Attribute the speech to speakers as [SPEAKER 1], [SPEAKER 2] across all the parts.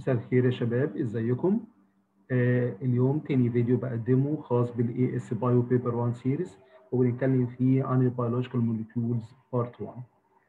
[SPEAKER 1] مساء الخير يا شباب ازيكم آه اليوم تاني فيديو بقدمه خاص بالاي اس بايو بيبر 1 سيريز وبنتكلم فيه عن البيولوجيكال موليكيولز بارت 1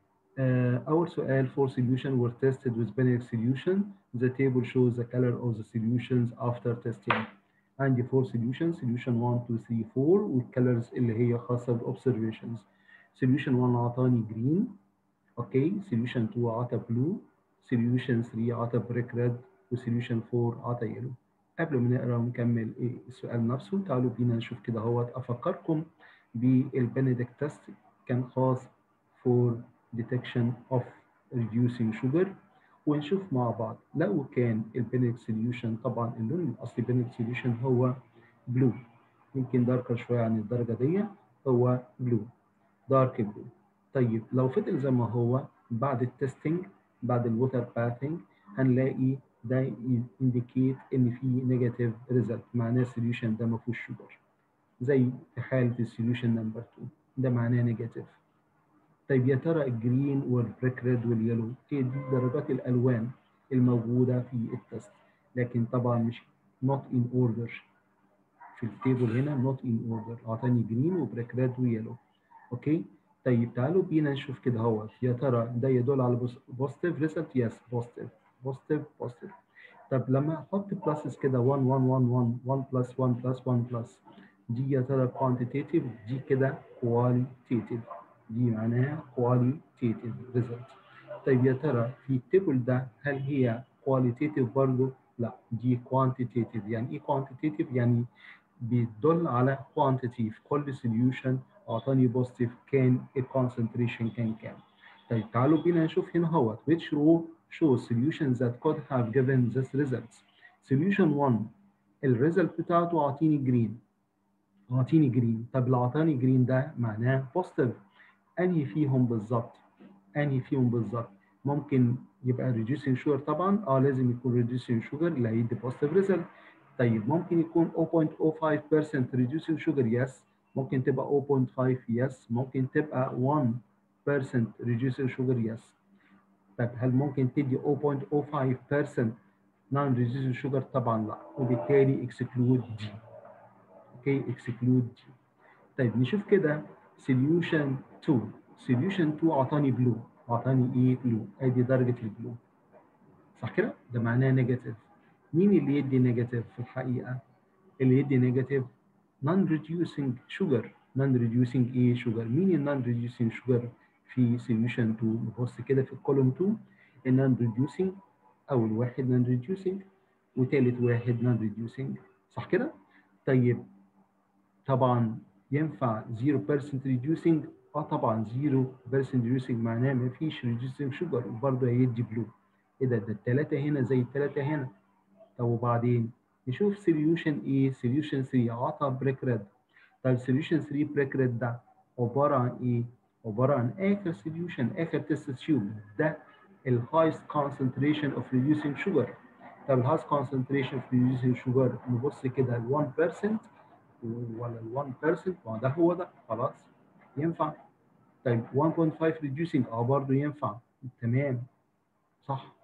[SPEAKER 1] آه اول سؤال for solution were tested with Benedict solution the table shows the color of the solutions after testing عندي four solutions solution 1 2 3 4 والكالرز اللي هي خاصه بobservations solution 1 عطاني green اوكي solution 2 عطى blue solution 3 عطى بريك ريد وسوليوشن 4 عطى يلو قبل ما نقرا ونكمل ايه السؤال نفسه تعالوا بينا نشوف كده اهوت افكركم بالبنديكت تيست كان خاص for detection of reducing sugar ونشوف مع بعض لو كان البنديكت سوليوشن طبعا اللون الاصلي بنديكت سوليوشن هو بلو يمكن داركر شويه عن الدرجه دي هو بلو دارك بلو طيب لو فضل زي ما هو بعد التستنج بعد الووتر باثنج هنلاقي ده ينديكيت ان في نيجاتيف ريزلت معناه السوليوشن ده ما فيهوش شوجر زي في حاله السوليوشن نمبر 2 ده معناه نيجاتيف طيب يا ترى الجرين والبريك ريد واليلو ايه دي درجات الالوان الموجوده في التست لكن طبعا مش not in order في التيبل هنا not in order اعطاني جرين وبريك ريد ويلو اوكي طيب تعالوا بينا نشوف كده اهوت يا ترى ده يدل على بوزيتيف ريزلت يس بوزيتيف بوزيتيف بوزيتيف طب لما احط بلاسز كده 1 1 1 1 1 بلس 1 بلس 1 بلس دي يا ترى كوانتيتيف دي كده كواليتيتيف دي معناها كواليتيتيف ريزلت طيب يا ترى في التيبل ده هل هي كواليتيتيف برضه؟ لا دي كوانتيتيف يعني ايه كوانتيتيف؟ يعني بيدل على كوانتيتي في كل سوليوشن اعطاني بوزيتيف كان الكونسنتريشن كان كام طيب تعالوا بينا نشوف هنا اهوت which row shows solutions that could have given this results solution 1 الريزلت بتاعته اعطيني جرين اعطيني جرين طب اللي اعطاني جرين ده معناه بوزيتيف انهي فيهم بالظبط انهي فيهم بالظبط ممكن يبقى reducing sugar طبعا اه لازم يكون reducing sugar اللي هيدي بوزيتيف ريزلت طيب ممكن يكون 0.05% reducing sugar yes ممكن تبقى 0.5 يس ممكن تبقى 1% reducing sugar يس طب هل ممكن تدي 0.05% non reducing sugar طبعا لا وبالتالي exclude دي اوكي exclude دي طيب نشوف كده solution 2 solution 2 اعطاني بلو اعطاني ايه بلو ادي درجه البلو صح كده ده معناه نيجاتيف مين اللي يدي نيجاتيف في الحقيقه اللي يدي نيجاتيف non-reducing sugar non-reducing ايه sugar مين ال non-reducing sugar في solution 2 نبص كده في الكولوم 2 ال non-reducing اول واحد non-reducing وثالث واحد non-reducing صح كده؟ طيب طبعا ينفع 0% reducing اه طبعا 0% reducing معناه ما فيش reducing sugar وبرضه هيدي بلو ايه ده ده الثلاثه هنا زي الثلاثه هنا طب وبعدين نشوف سوليوشن ايه سوليوشن 3 عطى بريك ريد طيب سوليوشن 3 بريك ريد ده عباره عن ايه عباره عن اخر سوليوشن اخر تيست تيوب ده الهايست كونسنتريشن اوف ريديوسينج شوجر طب الهايست كونسنتريشن اوف ريديوسينج شوجر نبص كده ال 1% ولا ال 1% ما ده هو ده خلاص ينفع طيب 1.5 ريديوسينج اه برضه ينفع تمام صح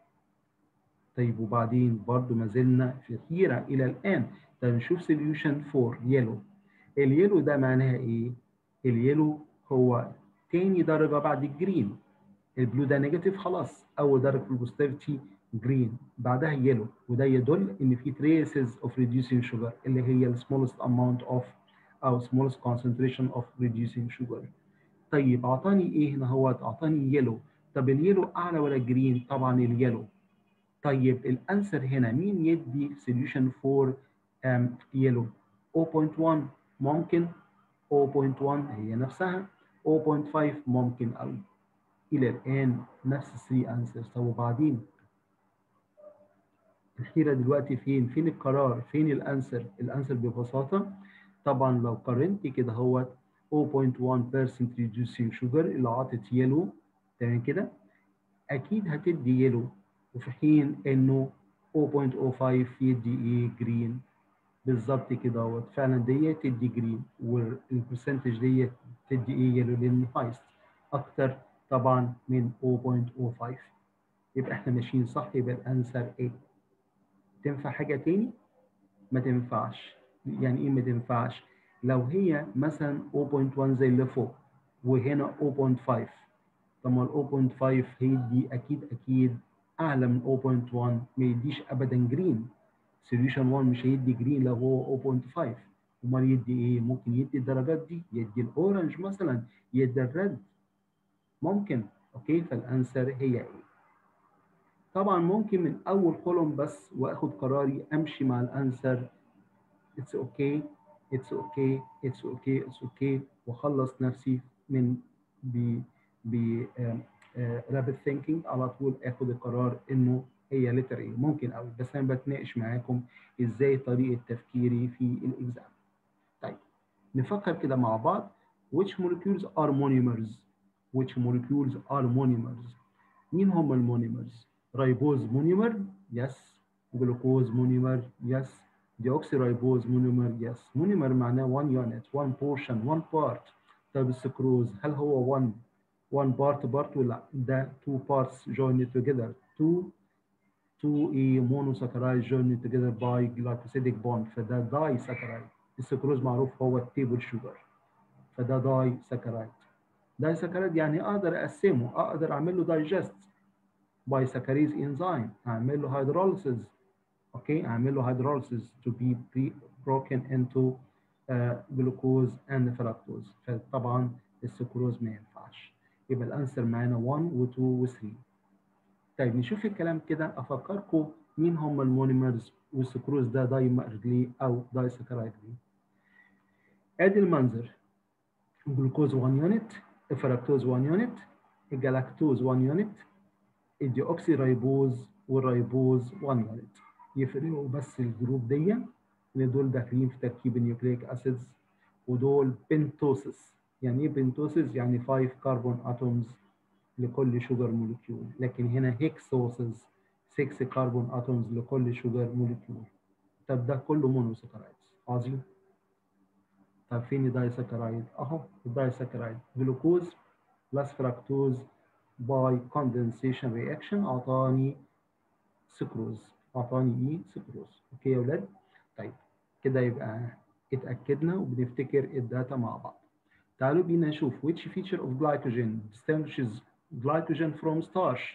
[SPEAKER 1] طيب وبعدين برضو ما زلنا في حيرة إلى الآن طيب نشوف سوليوشن 4 يلو اليلو ده معناها إيه؟ اليلو هو تاني درجة بعد الجرين البلو ده نيجاتيف خلاص أول درجة في البوزيتيفيتي جرين بعدها يلو وده يدل إن في traces of reducing sugar اللي هي ال smallest amount of أو smallest concentration of reducing sugar طيب أعطاني إيه هنا هو أعطاني يلو طب اليلو أعلى ولا جرين؟ طبعا اليلو طيب الانسر هنا مين يدي سوليوشن فور يلو 0.1 ممكن 0.1 هي نفسها 0.5 ممكن او الى الان نفس 3 انسرز طب وبعدين الحيره دلوقتي فين فين القرار فين الانسر الانسر ببساطه طبعا لو قارنت كده هو 0.1% reducing sugar اللي عطت يلو تمام كده اكيد هتدي يلو وفي حين انه 0.05 يدي ايه جرين بالظبط كده اهوت فعلا دي تدي جرين والبرسنتج دي تدي ايه يلو لان هايست اكتر طبعا من 0.05 يبقى احنا ماشيين صح يبقى الانسر ايه تنفع حاجه تاني ما تنفعش يعني ايه ما تنفعش لو هي مثلا 0.1 زي اللي فوق وهنا 0.5 طب ما ال 0.5 هيدي اكيد اكيد اعلى من 0.1 ما يديش ابدا جرين سوليوشن 1 مش هيدي جرين لو هو 0.5 امال يدي ايه ممكن يدي الدرجات دي يدي الاورنج مثلا يدي الريد ممكن اوكي فالانسر هي ايه طبعا ممكن من اول كولوم بس واخد قراري امشي مع الانسر اتس اوكي اتس اوكي اتس اوكي اتس اوكي واخلص نفسي من ب ب رابid ثينكينج على طول اخد القرار انه هي لتر ايه ممكن قوي بس انا بتناقش معاكم ازاي طريقه تفكيري في الاكزام طيب نفكر كده مع بعض which molecules are monomers which molecules are monomers مين هم المونيمرز رايبوز مونيمر يس جلوكوز مونيمر يس deoxyribose monomer yes monomer معناه one unit one portion one part طب السكروز هل هو one one part part ولا ده two parts joined together two two a monosaccharide joined together by glycosidic bond فده disaccharide السكروز معروف هو التيبل شوجر فده داي ساكرايد داي ساكرايد يعني اقدر اقسمه اقدر اعمل له دايجست باي ساكاريز انزيم اعمل له هيدروليسيس اوكي اعمل له هيدروليسيس to be broken into uh, glucose and fructose فطبعا السكروز ما ينفعش يبقى الانسر معانا 1 و 2 و 3 طيب نشوف الكلام كده افكركم مين هم المونيمرز والسكروز ده دايمر ليه او داي ساكرايد ليه ادي المنظر الجلوكوز 1 يونت الفركتوز 1 يونت الجلاكتوز 1 يونت الديوكسي رايبوز والرايبوز 1 يونت يفرقوا بس الجروب دي ان دول داخلين في تركيب النيوكليك اسيدز ودول بنتوسس يعني ايه بنتوسس يعني 5 كربون اتومز لكل شوجر مولكيول لكن هنا هيكسوسس 6 كربون اتومز لكل شوجر مولكيول طب ده كله مونوساكرايدز عظيم طب فين الدايساكرايد اهو الدايساكرايد جلوكوز بلس فركتوز باي كوندنسيشن رياكشن اعطاني سكروز اعطاني ايه سكروز اوكي يا اولاد طيب كده يبقى اتاكدنا وبنفتكر الداتا مع بعض تعالوا بينا نشوف which feature of glycogen distinguishes glycogen from starch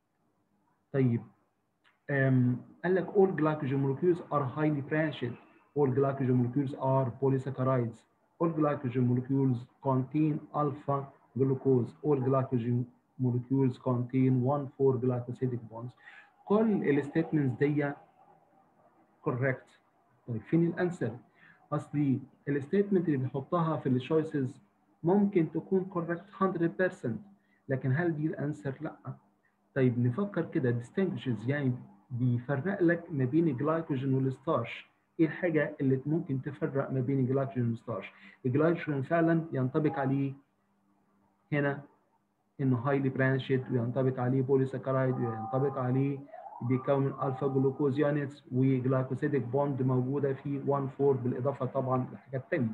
[SPEAKER 1] طيب um, قال لك all glycogen molecules are highly branched all glycogen molecules are polysaccharides all glycogen molecules contain alpha glucose all glycogen molecules contain 1,4 glycosidic bonds كل الستيتمنتس دي correct طيب فين الانسر؟ اصلي الستيتمنت اللي بنحطها في الشويسز ممكن تكون correct 100% لكن هل دي الانسر؟ لا طيب نفكر كده distinguishes يعني بيفرق لك ما بين الجلايكوجين والستارش ايه الحاجه اللي ممكن تفرق ما بين الجلايكوجين والستارش؟ الجلايكوجين فعلا ينطبق عليه هنا انه هايلي برانشد وينطبق عليه بوليساكرايد وينطبق عليه بيكون من الفا جلوكوز يونتس وجلايكوسيديك بوند موجوده في 1 4 بالاضافه طبعا لحاجات ثانيه.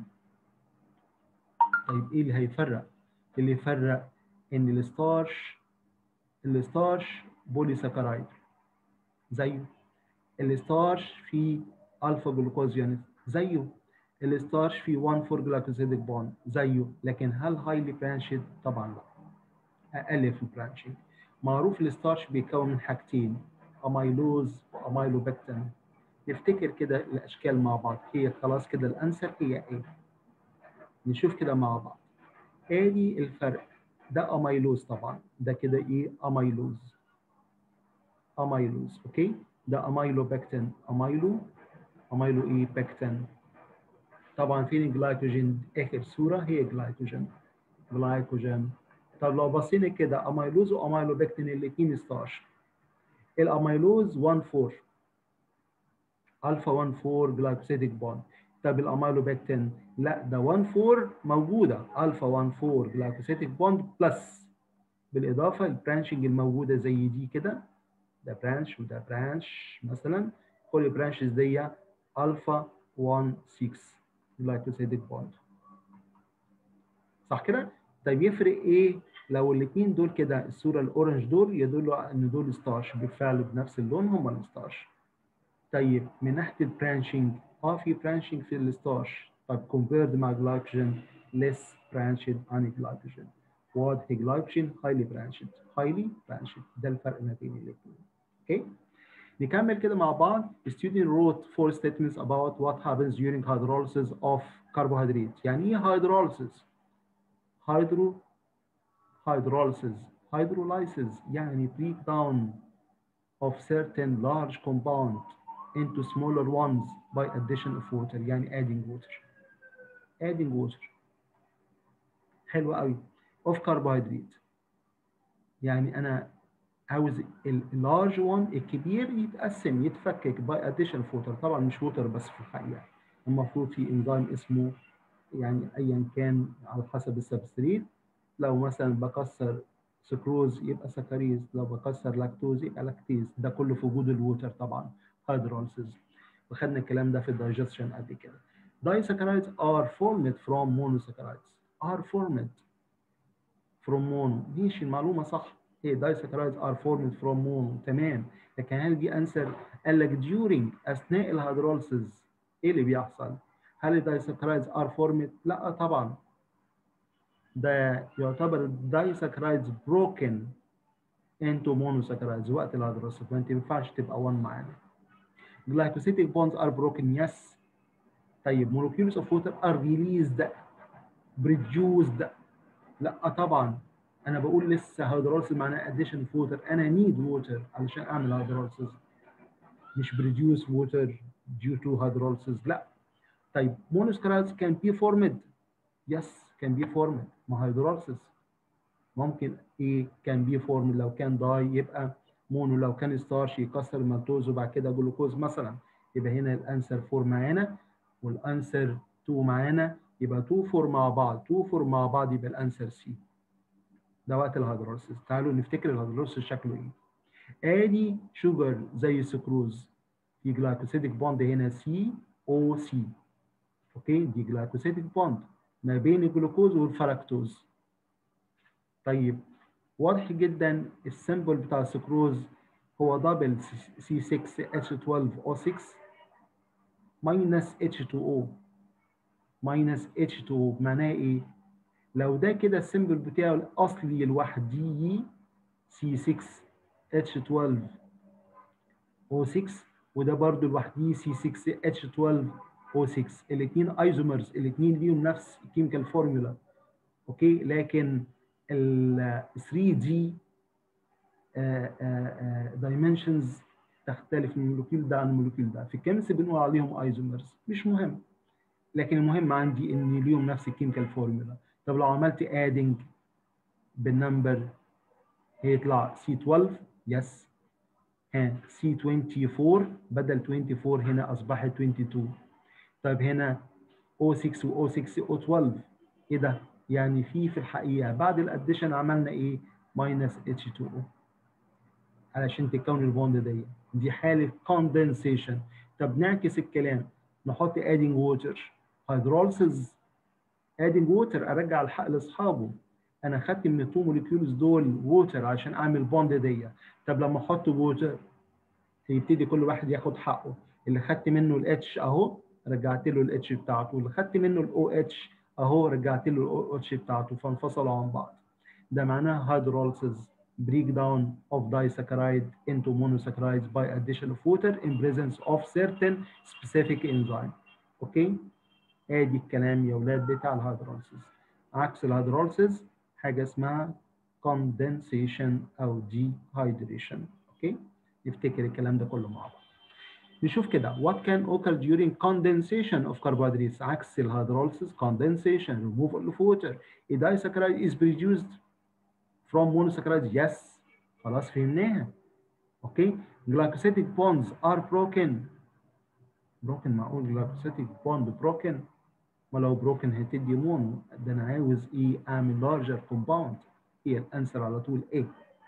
[SPEAKER 1] طيب ايه اللي هيفرق؟ اللي يفرق ان الستارش الستارش بوليساكرايد زيه الستارش في الفا جلوكوز يونت زيه الستارش في 1 4 جلايكوسيديك بوند زيه لكن هل هايلي برانشد؟ طبعا لا. اقل في البرانشنج معروف الستارش بيتكون من حاجتين اميلوز واميلوبكتين نفتكر كده الاشكال مع بعض هي خلاص كده الانسر هي ايه نشوف كده مع بعض ادي الفرق ده اميلوز طبعا ده كده ايه اميلوز اميلوز اوكي ده اميلوبكتين اميلو اميلو ايه بكتين طبعا فين الجلايكوجين اخر صوره هي جلايكوجين جلايكوجين طب لو بصينا كده اميلوز واميلوبكتين الاثنين ستارش الاميلوز 1 4 الفا 1 4 جلايكوسيديك بوند طب الاميلوبكتين لا ده 1 4 موجوده الفا 1 4 جلايكوسيديك بوند بلس بالاضافه البرانشنج الموجوده زي دي كده ده برانش وده برانش مثلا كل برانشز دي الفا 1 6 جلايكوسيديك بوند صح كده؟ طيب يفرق ايه لو الاثنين دول كده الصوره الاورنج دول يدلوا ان دول ستارش بالفعل بنفس اللون هم الستارش طيب من ناحيه البرانشنج اه في برانشنج في الستارش طب compared مع جلايكوجين less branched عن الجلايكوجين واضح جلايكوجين highly branched highly branched ده الفرق ما بين الاثنين اوكي نكمل كده مع بعض student wrote four statements about what happens during hydrolysis of carbohydrates يعني ايه hydrolysis hydro hydrolysis hydrolysis يعني breakdown of certain large compound into smaller ones by addition of water يعني adding water adding water حلو قوي of carbohydrate يعني انا عاوز اللارج وان الكبير يتقسم يتفكك by addition of water طبعا مش ووتر بس في الحقيقه المفروض في انزيم اسمه يعني ايا كان على حسب السبستريت لو مثلا بكسر سكروز يبقى سكريز لو بكسر لاكتوز يبقى لاكتيز ده كله في وجود الووتر طبعا هيدروليسيس وخدنا الكلام ده في الدايجستشن قبل كده disaccharides are formed from monosaccharides are formed from mono ماشي المعلومه صح هي disaccharides are formed from mono تمام لكن هل دي انسر قال لك during اثناء الهيدروليسيس ايه اللي بيحصل؟ هل الدايسكرايدز ار فورمد؟ لا طبعا ده يعتبر الدايسكرايدز بروكن انتو مونوسكرايدز وقت الهيدروليسيس فانت ما ينفعش تبقى 1 معانا. glycosidic bonds are broken yes طيب molecules of water are released produced لا طبعا انا بقول لسه هيدروليسيس معناه addition of water انا need water علشان اعمل هيدروليسيس مش produce water due to hydrolysis لا طيب monosaccharides can be formed yes can be formed ما hydrolysis ممكن ايه can be formed لو كان داي يبقى مونو لو كان ستارش يكسر المالتوز وبعد كده جلوكوز مثلا يبقى هنا الانسر 4 معانا والانسر 2 معانا يبقى 2 4 مع بعض 2 4 مع بعض يبقى الانسر سي ده وقت الهيدروليسيس تعالوا نفتكر الهيدروليسيس شكله ايه ادي شوجر زي السكروز في جلايكوسيديك بوند هنا سي او سي اوكي دي جلايكوسيديك بوند ما بين الجلوكوز والفركتوز طيب واضح جدا السيمبل بتاع السكروز هو دبل سي 6 اتش 12 او 6 ماينس اتش 2 او ماينس اتش 2 معناه ايه؟ لو ده كده السيمبل بتاعه الاصلي لوحديه سي 6 اتش 12 او 6 وده برضو لوحديه سي 6 اتش 12 او 6 الاثنين ايزومرز الاثنين ليهم نفس الكيميكال فورمولا اوكي لكن ال 3 دي دايمنشنز تختلف من المولكيول ده عن المولكيول ده في الكيمستري بنقول عليهم ايزومرز مش مهم لكن المهم عندي ان ليهم نفس الكيميكال فورمولا طب لو عملت ادنج بالنمبر هيطلع سي 12 يس ها سي 24 بدل 24 هنا اصبحت 22 طيب هنا O6 و O6 O12 ايه ده؟ يعني في في الحقيقه بعد الاديشن عملنا ايه؟ ماينس H2O علشان تكون البوند دي دي حاله كوندنسيشن طب نعكس الكلام نحط ادنج ووتر هيدروليسيس ادنج ووتر ارجع الحق لاصحابه انا خدت من التو موليكيولز دول ووتر عشان اعمل بوند دي طب لما احط ووتر يبتدي كل واحد ياخد حقه اللي خدت منه الاتش اهو رجعت له الاتش بتاعته واللي خدت منه الاو اتش اهو رجعت له الاو اتش بتاعته فانفصلوا عن بعض ده معناه هيدروليسيس breakdown of disaccharide into monosaccharides by addition of water in presence of certain specific enzyme اوكي ادي الكلام يا اولاد بتاع الهيدروليسيس عكس الهيدروليسيس حاجه اسمها condensation او dehydration اوكي نفتكر الكلام ده كله مع بعض نشوف كده what can occur during condensation of carbohydrates عكس الهيدروليسيس condensation removal of water a disaccharide is produced from monosaccharides yes خلاص فهمناها اوكي glycosidic bonds are broken broken معقول glycosidic bond broken ما لو broken هتدي مونو ده انا عاوز ايه اعمل larger compound هي الانسر على طول ايه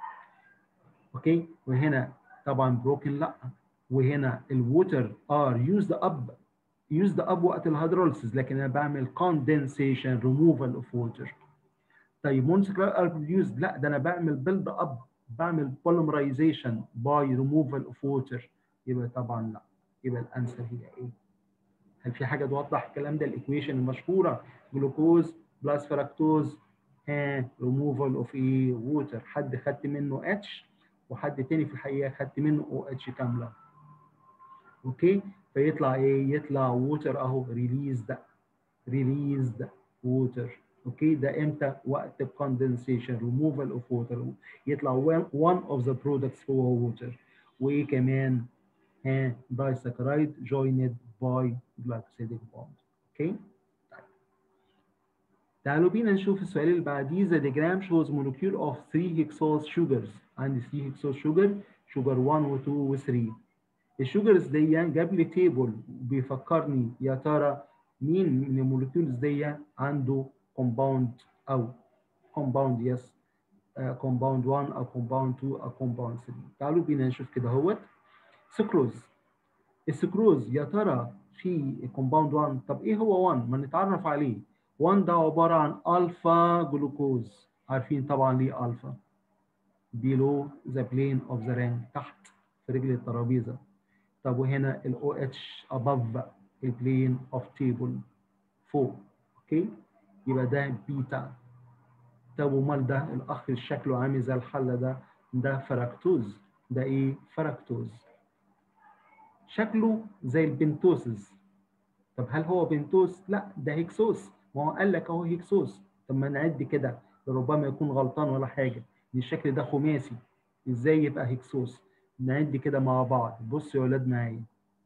[SPEAKER 1] اوكي وهنا طبعا broken لا وهنا الووتر ار يوزد اب يوزد اب وقت الهيدروليسيس لكن انا بعمل condensation removal of water طيب monosaccharides are produced لا ده انا بعمل بيلد اب بعمل polymerization by removal of water يبقى طبعا لا يبقى الانسر هي ايه هل في حاجه توضح الكلام ده الايكويشن المشهوره جلوكوز بلس فركتوز ها ريموفال اوف ايه ووتر حد خدت منه اتش وحد تاني في الحقيقه خدت منه او اتش كامله اوكي فيطلع ايه يطلع ووتر اهو ريليزد ريليزد ووتر اوكي ده امتى وقت الكوندنسيشن ريموفال اوف ووتر يطلع one of the products هو ووتر وايه كمان ها دايساكرايد joined by glycosidic bond اوكي طيب تعالوا بينا نشوف السؤال اللي بعديه the diagram shows molecule of 3 hexose sugars عندي 3 hexose sugar sugar 1 و 2 و 3 الشوجرز دي جاب لي تيبل بيفكرني يا ترى مين من المولكيولز دي عنده كومباوند او كومباوند يس كومباوند 1 او كومباوند 2 او كومباوند 3 تعالوا بينا نشوف كده اهوت سكروز السكروز يا ترى في كومباوند 1 طب ايه هو 1 ما نتعرف عليه 1 ده عباره عن الفا جلوكوز عارفين طبعا ليه الفا below the plane of the ring تحت في رجل الترابيزه طب وهنا ال OH above البلين اوف تيبل فوق اوكي يبقى ده بيتا طب ومال ده الاخ اللي شكله عامل زي الحله ده ده فركتوز ده ايه فركتوز شكله زي البنتوسز طب هل هو بنتوس لا ده هيكسوس ما هو قال لك اهو هيكسوس طب ما نعد كده ربما يكون غلطان ولا حاجه الشكل ده خماسي ازاي يبقى هيكسوس نعد كده مع بعض بصوا يا ولاد معايا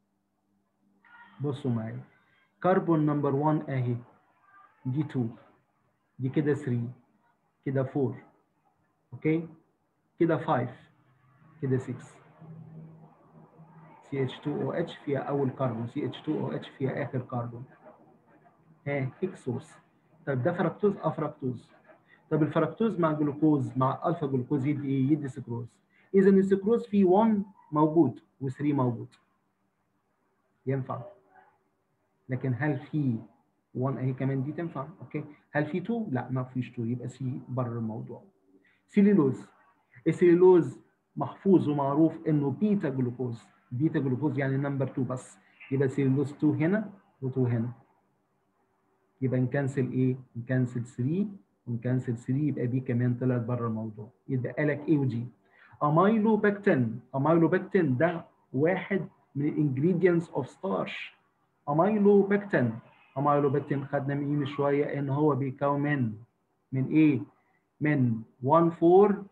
[SPEAKER 1] بصوا معايا كربون نمبر 1 اهي دي 2 دي كده 3 كده 4 اوكي كده 5 كده 6 CH2OH فيها اول كربون CH2OH فيها اخر كربون ها هيكسوس طب ده فركتوز اه فركتوز طب الفركتوز مع جلوكوز مع الفا جلوكوز يدي ايه يدي سكروز اذا السكروز فيه 1 موجود و3 موجود ينفع لكن هل في 1 اهي كمان دي تنفع اوكي هل في 2 لا ما فيش 2 يبقى سي بره الموضوع سيلولوز السيلولوز محفوظ ومعروف انه بيتا جلوكوز بيتا جلوكوز يعني نمبر 2 بس يبقى سيلولوز 2 هنا و2 هنا يبقى نكنسل ايه نكنسل 3 ونكنسل 3 يبقى بي كمان طلعت بره الموضوع يبقى لك ايه ودي اميلوبكتين اميلوبكتين ده واحد من الانجريدينتس اوف ستارش اميلوبكتين اميلوبكتين خدنا من شويه ان هو بيكون من من ايه من 1 4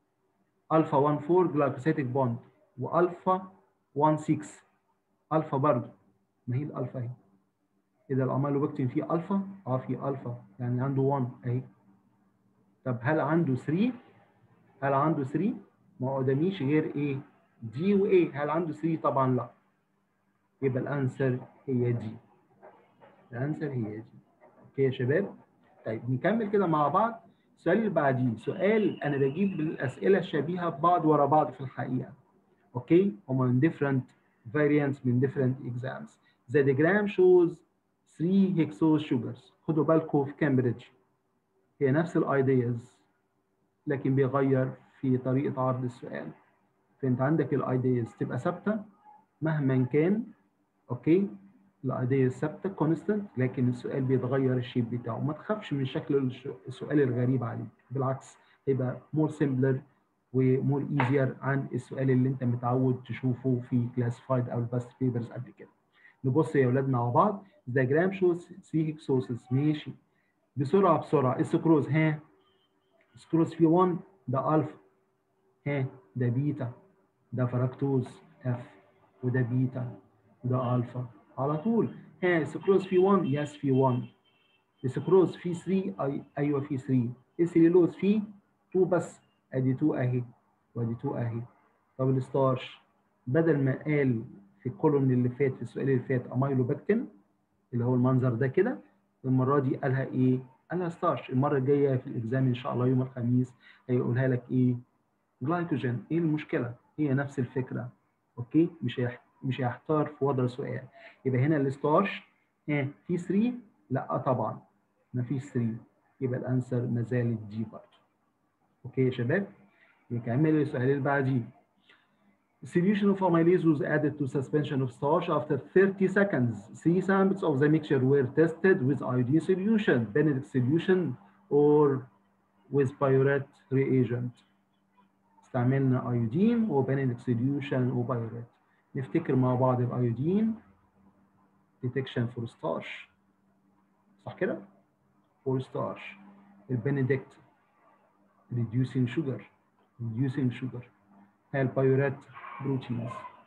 [SPEAKER 1] الفا 1 4 جلايكوسيتيك بوند والفا 1 6 الفا برضه ما هي الالفا اهي اذا الاميلوبكتين فيه الفا اه فيه الفا يعني عنده 1 اهي طب هل عنده 3 هل عنده 3 ما قداميش غير ايه دي وايه هل عنده 3 طبعا لا يبقى الانسر هي دي الانسر هي دي اوكي يا شباب طيب نكمل كده مع بعض السؤال اللي بعديه سؤال انا بجيب الاسئله الشبيهه ببعض ورا بعض في الحقيقه اوكي هما من different variants من different exams the diagram shows 3 hexose sugars خدوا بالكم في كامبريدج هي نفس الايدياز لكن بيغير في طريقه عرض السؤال فانت عندك الايدياز تبقى ثابته مهما كان اوكي الايديا ثابته كونستنت لكن السؤال بيتغير الشيب بتاعه ما تخافش من شكل السؤال الغريب عليك بالعكس هيبقى مور سيمبلر ومور ايزير عن السؤال اللي انت متعود تشوفه في كلاسيفايد او الباست بيبرز قبل كده نبص يا اولاد مع بعض diagram shows 3 hexoses ماشي بسرعه بسرعه السكروز ها السكروز في 1 ده الفا ها ده بيتا ده فركتوز اف وده بيتا ده الفا على طول ها السكروز في 1 يس في 1 السكروز في 3 أي ايوه في 3 السيلولوز في 2 بس ادي 2 اهي وادي 2 اهي طب الستارش بدل ما قال في الكولوم اللي فات في السؤال اللي فات اميلوبكتين اللي هو المنظر ده كده المره دي قالها ايه؟ قالها ستارش المره الجايه في الاكزام ان شاء الله يوم الخميس هيقولها لك ايه؟ جلايكوجين ايه المشكله؟ هي نفس الفكره اوكي مش هيح... مش هيحتار في وضع السؤال يبقى هنا الستارش ها في 3 لا طبعا ما فيش 3 يبقى الانسر ما زالت دي برضه اوكي يا شباب نكمل السؤال اللي بعديه Solution of amylase was added to suspension of starch after 30 seconds. Three samples of the mixture were tested with iodine solution, Benedict solution, or with pyrette reagent. استعملنا ايودين وبنedict solution وبايوريت. نفتكر مع بعض الايودين detection for starch. صح كده؟ for starch. البنedict reducing sugar reducing sugar. البايوريت بروتينز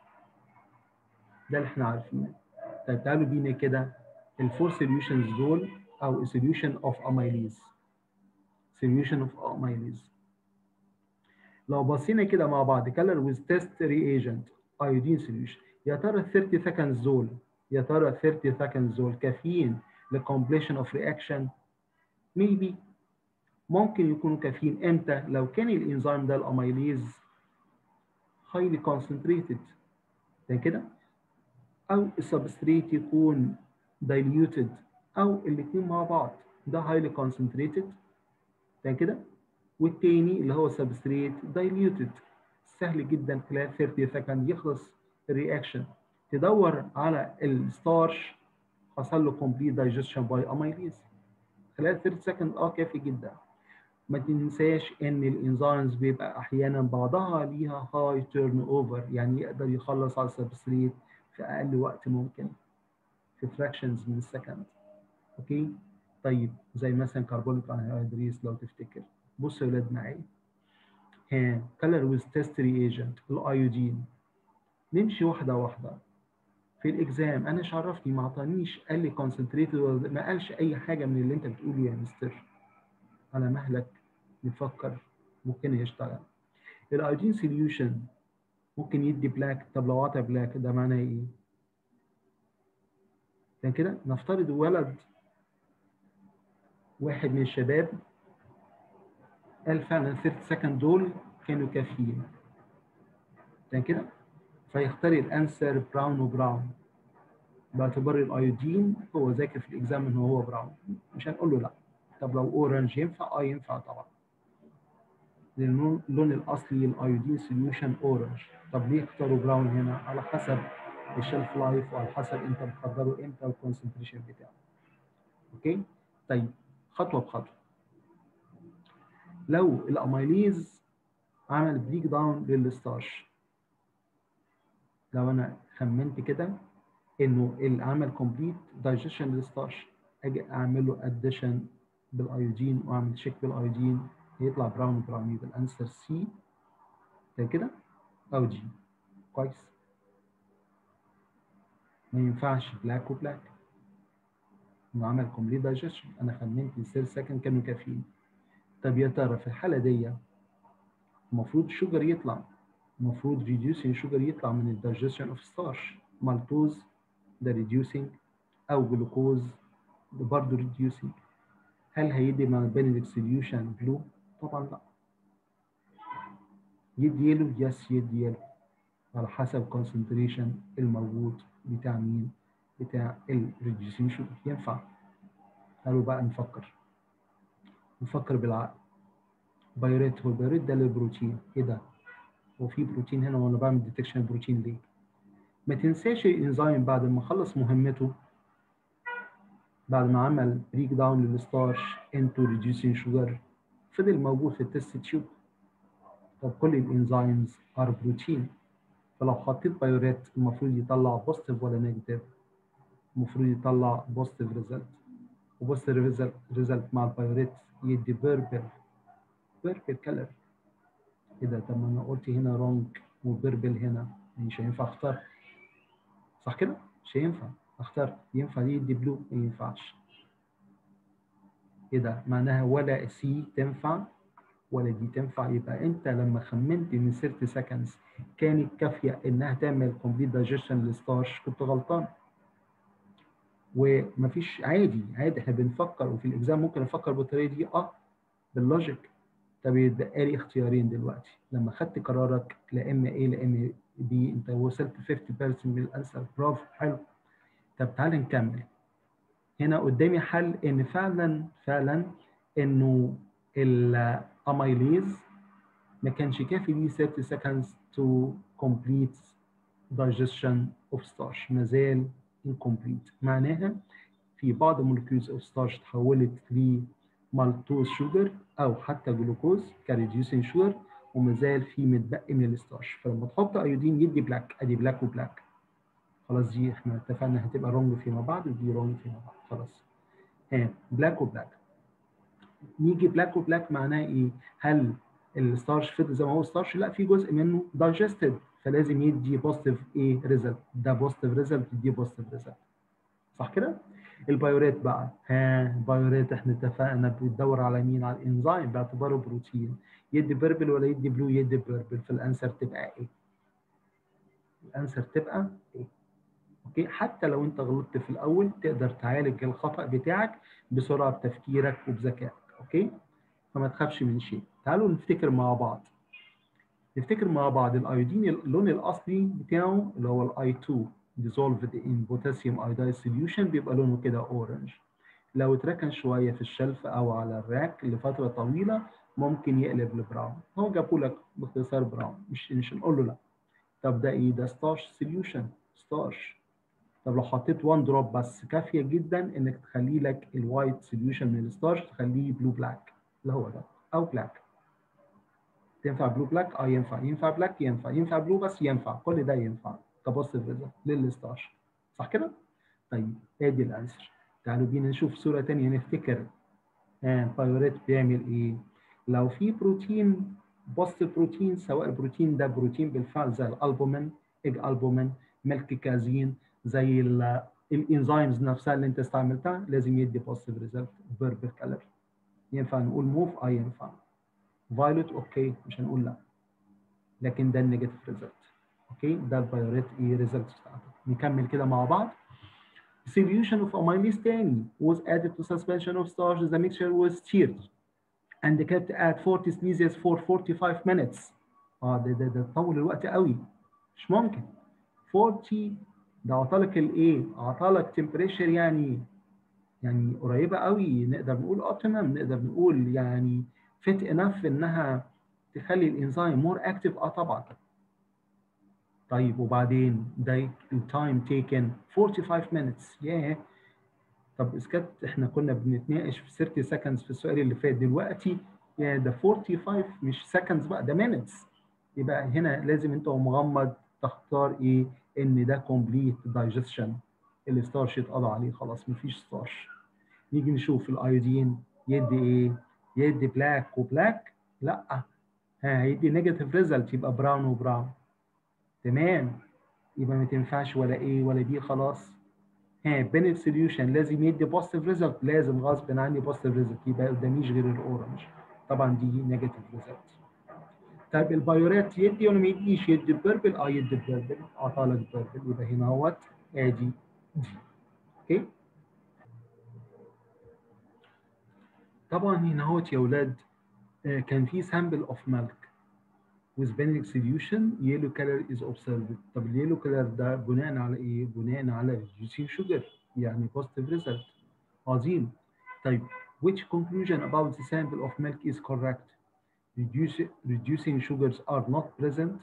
[SPEAKER 1] ده اللي احنا عارفينه طيب تعالوا بينا كده الفور سوليوشنز دول او solution اوف اميليز solution اوف اميليز لو بصينا كده مع بعض color with test reagent iodine solution يا ترى 30 seconds دول يا ترى 30 seconds دول كافيين لcompletion of reaction maybe ممكن يكونوا كافيين امتى لو كان الانزيم ده الاميليز highly concentrated ده كده او السبستريت يكون diluted او الاثنين مع بعض ده highly concentrated ده كده والتاني اللي هو سبستريت diluted سهل جدا خلال 30 سكند يخلص الرياكشن تدور على الستارش حصل له complete digestion by amylase خلال 30 سكند اه كافي جدا ما تنساش ان الانزيمز بيبقى احيانا بعضها ليها هاي تيرن اوفر يعني يقدر يخلص على السبستريت في اقل وقت ممكن في فراكشنز من السكند اوكي طيب زي مثلا كربونيك انهيدريز لو تفتكر بصوا يا ولاد معايا ها كلر ويز تيست ريجنت الايودين نمشي واحده واحده في الاكزام انا شرفني ما اعطانيش قال لي كونسنتريتد ما قالش اي حاجه من اللي انت بتقوله يا مستر على مهلك نفكر ممكن يشتغل الايودين سوليوشن ممكن يدي بلاك طب لو عطى بلاك ده معناه ايه؟ كان كده نفترض ولد واحد من الشباب قال فعلا 30 سكند دول كانوا كافيين كان كده فيختار الانسر براون وبراون باعتبار الايودين هو ذاكر في الاكزام ان هو براون مش هنقول له لا طب لو اورنج ينفع اه ينفع طبعا لان اللون الاصلي الايودين سوليوشن اورنج طب ليه اختاروا براون هنا على حسب الشلف لايف وعلى حسب انت بتحضره امتى والكونسنتريشن بتاعه اوكي طيب خطوه بخطوه لو الاميليز عمل بريك داون للستارش لو انا خمنت كده انه العمل كومبليت دايجيشن للستارش اجي اعمل له اديشن بالايودين واعمل تشيك بالايودين هيطلع براون براون يبقى الانسر سي ده كده او جي كويس ما ينفعش بلاك وبلاك انه عمل كومبليت دايجيشن انا خمنت السيل سكند كانوا كافيين طب يا ترى في الحاله دي المفروض الشوجر يطلع المفروض ريديوسينج شوجر يطلع من الدايجيشن اوف ستارش مالتوز ده ريديوسينج او جلوكوز ده برضه ريديوسينج هل هيدي مع البنediكت سوليوشن بلو؟ طبعا لا يدي يلو يس يدي يلو على حسب الكونسنتريشن الموجود بتاع مين؟ بتاع الريديوسينج شوجر ينفع تعالوا بقى نفكر نفكر بالعقل بايوريت هو البايوريت ده للبروتين ايه ده؟ هو في بروتين هنا وانا بعمل ديتكشن بروتين ليه؟ ما تنساش الانزيم بعد ما خلص مهمته بعد ما عمل بريك داون للستارش انتو ريديوسينج شوجر فضل موجود في التست تيوب طب كل الانزيمز ار بروتين فلو حطيت بايوريت المفروض يطلع بوزيتيف ولا نيجاتيف المفروض يطلع بوزيتيف ريزلت وبوزيتيف ريزلت مع البايوريت يدي بيربل بيربل كلر ايه ده طب ما انا قلت هنا رونج وبيربل هنا مش هينفع اختار صح كده؟ مش هينفع اختار ينفع دي يدي بلو ما ينفعش ايه ده معناها ولا سي تنفع ولا دي تنفع يبقى انت لما خمنت ان 30 سكندز كانت كافيه انها تعمل كومبليت دايجيشن للستارش كنت غلطان ومفيش عادي عادي احنا بنفكر وفي الاكزام ممكن افكر بالطريقه دي اه باللوجيك طب يتبقى لي اختيارين دلوقتي لما خدت قرارك لا اما ايه لا اما بي انت وصلت 50% من الانسر برافو حلو طب تعالى نكمل هنا قدامي حل ان فعلا فعلا انه الاميليز ما كانش كافي ليه 30 seconds to complete digestion of starch ما زال incomplete معناها في بعض molecules of starch تحولت ل maltose sugar او حتى جلوكوز كريديوسين شوجر وما زال في متبقي من الستارش فلما تحط ايودين يدي بلاك ادي بلاك وبلاك خلاص دي احنا اتفقنا هتبقى رونج فيما بعد ودي رونج فيما بعد خلاص ها بلاك وبلاك نيجي بلاك وبلاك معناه ايه؟ هل الستارش فضل زي ما هو ستارش؟ لا في جزء منه دايجستد فلازم يدي بوزيتيف ايه ريزلت ده بوزيتيف ريزلت يدي بوزيتيف ريزلت صح كده؟ البايوريت بقى ها البايوريت احنا اتفقنا بتدور على مين؟ على الانزيم باعتباره بروتين يدي بيربل ولا يدي بلو؟ يدي بيربل فالانسر تبقى ايه؟ الانسر تبقى ايه؟ اوكي حتى لو انت غلطت في الاول تقدر تعالج الخطا بتاعك بسرعه بتفكيرك وبذكائك اوكي فما تخافش من شيء تعالوا نفتكر مع بعض نفتكر مع بعض الايودين اللون الاصلي بتاعه اللي هو الاي 2 dissolved in potassium iodide solution بيبقى لونه كده اورنج لو اتركن شويه في الشلف او على الراك لفتره طويله ممكن يقلب لبراون هو جابوا لك باختصار براون مش مش نقول له لا طب ده ايه ده ستارش سوليوشن ستارش طب لو حطيت 1 دروب بس كافيه جدا انك تخلي لك الوايت سوليوشن من الستارش تخليه بلو بلاك اللي هو ده او بلاك تنفع بلو بلاك اه ينفع ينفع بلاك ينفع ينفع بلو بس ينفع كل ده ينفع كبوزيتيف ريزلت للستارش صح كده؟ طيب ادي الانسر تعالوا بينا نشوف صوره ثانيه نفتكر آه بايوريت بيعمل ايه؟ لو في بروتين بوزيتيف بروتين سواء البروتين ده بروتين بالفعل زي الالبومين ايج البومين ميلك كازين زي الانزيمز نفسها اللي انت استعملتها لازم يدي بوزيتيف ريزلت فيربال كالوري ينفع نقول موف اه ينفع فايلوت اوكي مش هنقول لا لكن ده النيجاتيف ريزلت اوكي ده البايوريت ايه ريزلت بتاعته نكمل كده مع بعض solution of amylase تاني was added to suspension of starch the mixture was stirred and kept at 40 Celsius for 45 minutes اه ده ده ده طول الوقت قوي مش ممكن 40 ده عطالك الايه عطالك تمبريتشر يعني يعني قريبه قوي نقدر نقول اوبتيمم نقدر نقول يعني فيت انف انها تخلي الانزيم مور اكتف اه طبعا طيب وبعدين ده التايم تيكن 45 minutes ياه yeah. طب اذا كانت احنا كنا بنتناقش في 30 seconds في السؤال اللي فات دلوقتي يا ده 45 مش seconds بقى ده minutes يبقى هنا لازم انت ومغمض تختار ايه ان ده كومبليت دايجستشن الستارش اتقضى عليه خلاص مفيش ستارش نيجي نشوف الايودين يدي ايه يدي بلاك وبلاك لا ها هيدي نيجاتيف ريزلت يبقى براون وبراون تمام يبقى ما تنفعش ولا ايه ولا دي خلاص ها بين سوليوشن لازم يدي بوزيتيف ريزلت لازم غصب عني بوزيتيف ريزلت يبقى قداميش غير الاورنج طبعا دي نيجاتيف ريزلت طيب البايورات يدي ولا ما يديش يدي بيربل اه يدي بيربل اعطالك بيربل يبقى هنا اهوت ادي دي اوكي طبعا هنا اهوت يا اولاد كان في سامبل اوف ميلك with benedict solution yellow color is observed طب اليلو color ده بناء على ايه؟ بناء على reducing sugar يعني positive result عظيم طيب which conclusion about the sample of milk is correct? Reduce, reducing sugars are not present?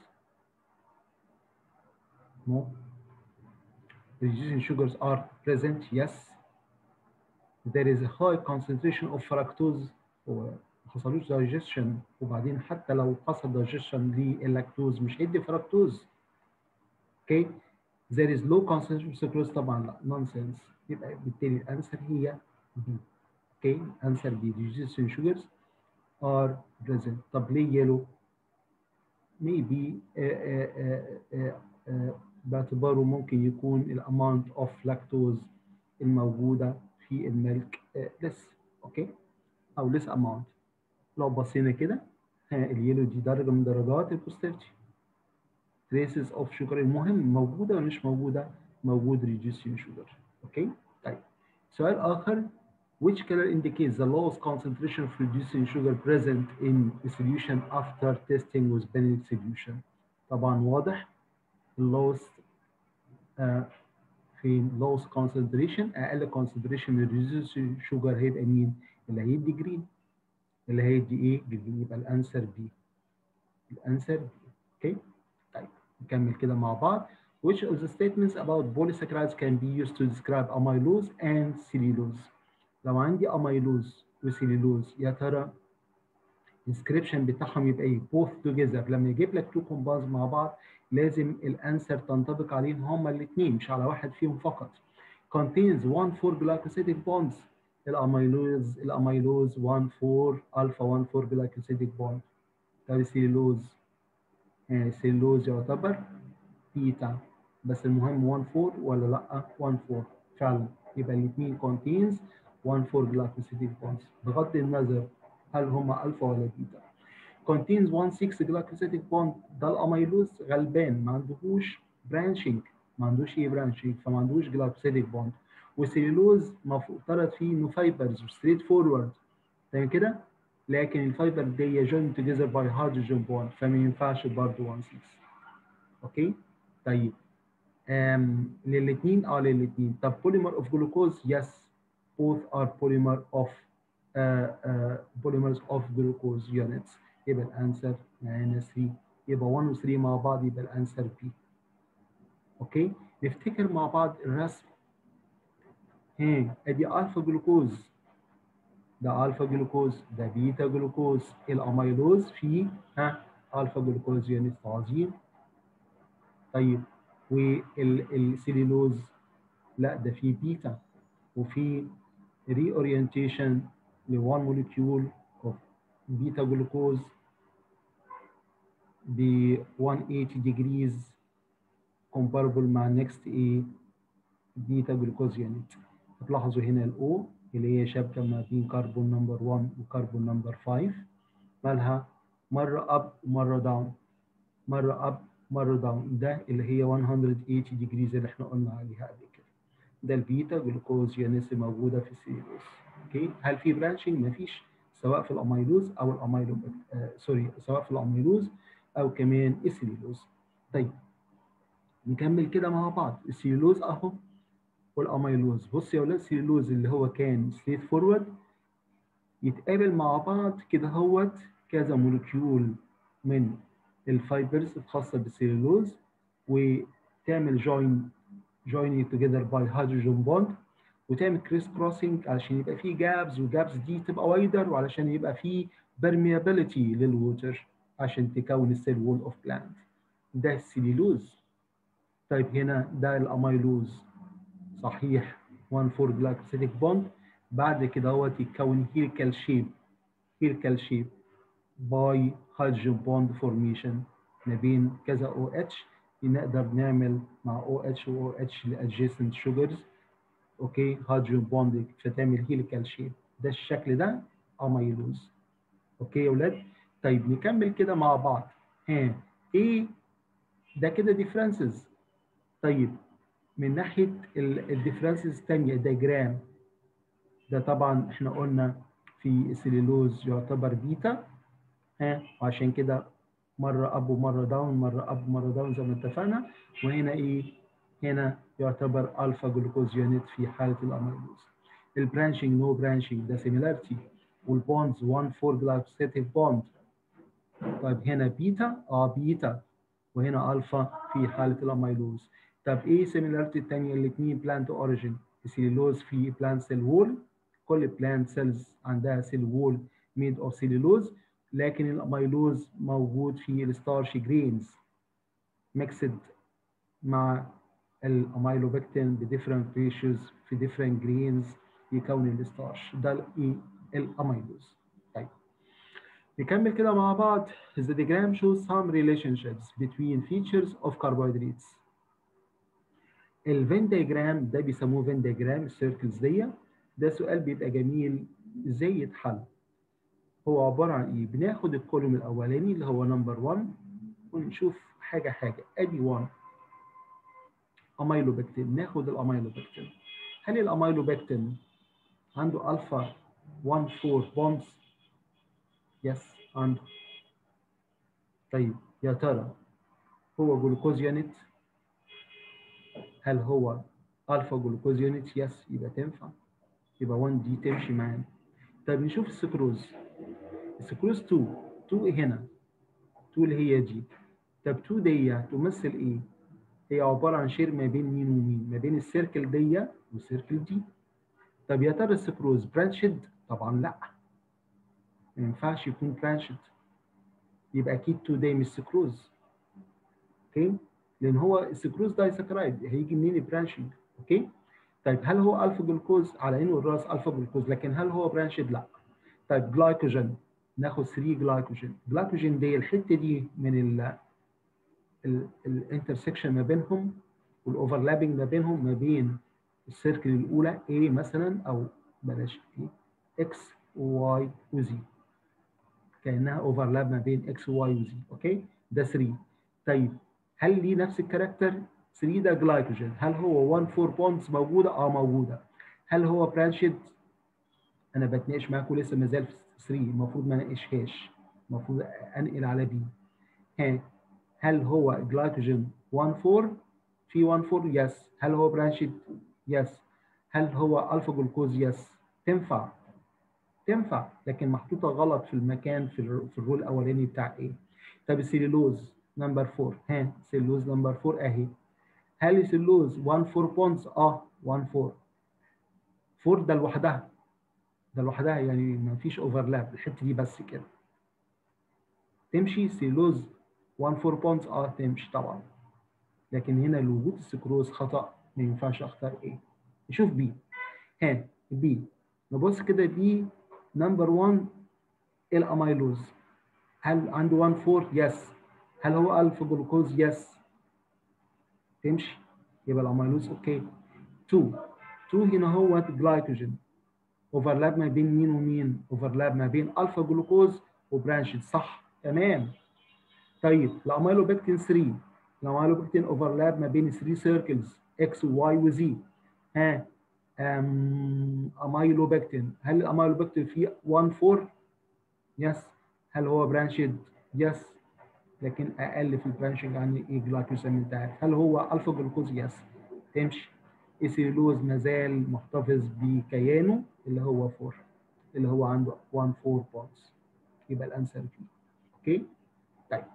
[SPEAKER 1] No. Reducing sugars are present, yes. There is a high concentration of fructose حصلوش دايجيشن وبعدين حتى لو حصل دايجيشن لللاكتوز مش هيدي فركتوز اوكي there is low concentration sucrose طبعا لا نونسنس يبقى بالتالي الانسر هي بي اوكي انسر بي reducing sugars are present طب ليه يلو maybe uh, uh, uh, uh, باعتباره ممكن يكون الاماونت اوف لاكتوز الموجوده في الميلك لس اوكي او لس اماونت لو بصينا كده اليلو دي درجه من درجات البوستيرتي traces of sugar المهم موجوده ولا مش موجوده موجود reducing sugar اوكي طيب سؤال اخر which color indicates the lowest concentration of reducing sugar present in the solution after testing with Benedict solution طبعا واضح lowest uh, في lowest concentration اقل concentration من reducing sugar هيبقى مين اللي هيدي جرين اللي هيدي ايه جرين يبقى الانسر بي الانسر بي اوكي طيب نكمل كده مع بعض which of the statements about polysaccharides can be used to describe amylose and cellulose لو عندي amylose وسيلولوز يا ترى description بتاعهم يبقى ايه both together لما يجيب لك two compounds مع بعض لازم الانسر تنطبق عليهم هما الاثنين مش على واحد فيهم فقط contains 1 4 glycosidic bonds الاميلوز الاميلوز 1 4 الفا 1 4 glycosidic bond طب السيلولوز يعني السيلولوز يعتبر بيتا بس المهم 1 4 ولا لا 1 4 فعلا يبقى الاثنين contains 1 4 glycosidic bonds بغض النظر هل هما الفا ولا بيتا contains 1 6 glycosidic bond ده الاميلوز غلبان ما عندهوش برانشنج ما عندوش ايه برانشنج فما عندوش glycosidic bond والسيلولوز مفترض فيه انه فايبرز ستريت فورورد تمام كده لكن الفايبر دي joined together by hydrogen bond فما ينفعش برضه 1 6 اوكي طيب um, للاثنين اه للاثنين طب polymer of glucose yes both are polymer of uh, uh, polymers of glucose units يبقى الانسر معانا 3 يبقى 1 و 3 مع بعض يبقى الانسر بي اوكي نفتكر مع بعض الرسم ها ادي الفا جلوكوز ده الفا جلوكوز ده بيتا جلوكوز الاميلوز فيه ها الفا جلوكوز يونت عظيم طيب والسيلولوز لا ده فيه بيتا وفي ري اورينتيشن ل 1 molecule of beta glucose ب 180 degrees comparable مع next A beta glucose unit هتلاحظوا هنا ال O اللي هي شبكة ما بين كربون نمبر 1 وكربون نمبر 5 مالها مرة up ومرة down مرة up مرة down ده اللي هي 180 degrees اللي احنا قلنا عليها قبل كده ده البيتا جلوكوز يونس موجودة في السيلولوز اوكي هل في برانشنج؟ مفيش سواء في الاميلوز او الاميلو آه سوري سواء في الاميلوز او كمان السيلولوز طيب نكمل كده مع بعض السيلولوز اهو والاميلوز بص يا ولاد السيلولوز اللي هو كان ستريت فورورد يتقابل مع بعض كده هوت كذا مولكيول من الفايبرز الخاصه بالسيلولوز وتعمل جوين joining together by hydrogen bond وتعمل كريس كروسنج علشان يبقى فيه جابز والجابز دي تبقى وايدر وعلشان يبقى فيه permeability للووتر عشان تكون السيل وول اوف بلانت ده السيلولوز طيب هنا ده الاميلوز صحيح 1 4 جلايكوسيديك بوند بعد كده هو يتكون هيركال شيب هيركال شيب باي هيدروجين بوند فورميشن ما بين كذا او اتش نقدر نعمل مع او اتش و او اتش لادجيسنت شوجرز اوكي هيدروجين بوند فتعمل هيليكال شيب ده الشكل ده اميلوز اوكي يا ولاد طيب نكمل كده مع بعض ها ايه ده كده ديفرنسز طيب من ناحيه الديفرنسز الثانيه دياجرام ده طبعا احنا قلنا في السليلوز يعتبر بيتا ها وعشان كده مره اب ومره داون مره اب ومره داون زي ما اتفقنا وهنا ايه هنا يعتبر الفا جلوكوز يونت في حاله الاميلوز البرانشنج نو برانشنج ده سيميلاريتي والبوندز 1 4 جلايكوسيتيف بوند طيب هنا بيتا اه بيتا وهنا الفا في حاله الاميلوز طب ايه سيميلاريتي الثانيه الاثنين بلانت اوريجين السيلولوز في بلانت سيل وول كل بلانت سيلز عندها سيل وول ميد اوف سيلولوز لكن الاميلوز موجود في الستارش جرينز ميكسد مع الاميلوبكتين بديفرنت ريشيوز في ديفرنت جرينز يكون الستارش ده الايه الاميلوز طيب نكمل كده مع بعض the diagram shows some relationships between features of carbohydrates الفين دياجرام ده بيسموه فين دياجرام السيركلز دي ده سؤال بيبقى جميل ازاي يتحل هو عباره عن ايه بناخد الكولوم الاولاني اللي هو نمبر 1 ونشوف حاجه حاجه ادي 1 اميلوبكتين ناخد الاميلوبكتين هل الاميلوبكتين عنده الفا 1 4 بوندز يس عنده طيب يا ترى هو جلوكوز يونت هل هو الفا جلوكوز يونت يس يبقى تنفع يبقى 1 دي تمشي معانا طيب نشوف السكروز السكروز 2 2 هنا 2 اللي هي جي طب 2 دي تمثل ايه؟ هي عباره عن شير ما بين مين ومين؟ ما بين السيركل دي والسيركل دي طب يا ترى السكروز برانشد؟ طبعا لا ما ينفعش يكون برانشد يبقى اكيد 2 دي مش سكروز اوكي لان هو السكروز دايسكرايد هيجي منين برانشنج اوكي طيب هل هو الفا جلوكوز على عينه والراس الفا جلوكوز لكن هل هو برانشد لا طيب جلايكوجين ناخد 3 جلايكوجين جلايكوجين دي الحته دي من ال الانترسكشن ما بينهم والاوفرلابنج ما بينهم ما بين السيركل الاولى A مثلا او بلاش A X و Y و Z كانها اوفرلاب ما بين X و Y و Z اوكي ده 3 طيب هل ليه نفس الكاركتر 3 ده جلايكوجين هل هو 1 4 بوندز موجوده اه موجوده هل هو برانشد انا بتناقش معاكم لسه ما زال في 3 المفروض ما اناقشهاش المفروض انقل على بي ها هل هو جلايكوجين 1 4 في 1 4 يس هل هو برانشد يس هل هو الفا جلوكوز يس تنفع تنفع لكن محطوطه غلط في المكان في, في الرول الاولاني بتاع ايه طب السيلولوز نمبر 4 ها سيلولوز نمبر 4 اهي هل السيلولوز 1 4 بونز اه 1 4 4 ده لوحدها ده لوحدها يعني ما فيش اوفرلاب الحته دي بس كده تمشي سيلوز 1 4 بونز اه تمشي طبعا لكن هنا لوجود السكروز خطا ما ينفعش اختار ايه نشوف بي ها بي نبص كده بي نمبر 1 الاميلوز هل عنده 1 4 يس هل هو الفا جلوكوز يس تمشي يبقى الاميلوز اوكي 2 2 هنا هو جلايكوجين اوفرلاب ما بين مين ومين اوفرلاب ما بين الفا جلوكوز وبرانشد صح تمام طيب الاميلوبكتين 3 الاميلوبكتين اوفرلاب ما بين 3 سيركلز اكس وواي وزي ها ام اميلوبكتين هل الاميلوبكتين فيه 1 4 يس هل هو برانشد يس لكن اقل في البرانشنج عن الايه جلايكوزامين انت عارف هل هو الفا جلوكوز يس تمشي السيلوز مازال محتفظ بكيانه اللي هو 4 اللي هو عنده 1 4 بونز يبقى الانسر فيه اوكي طيب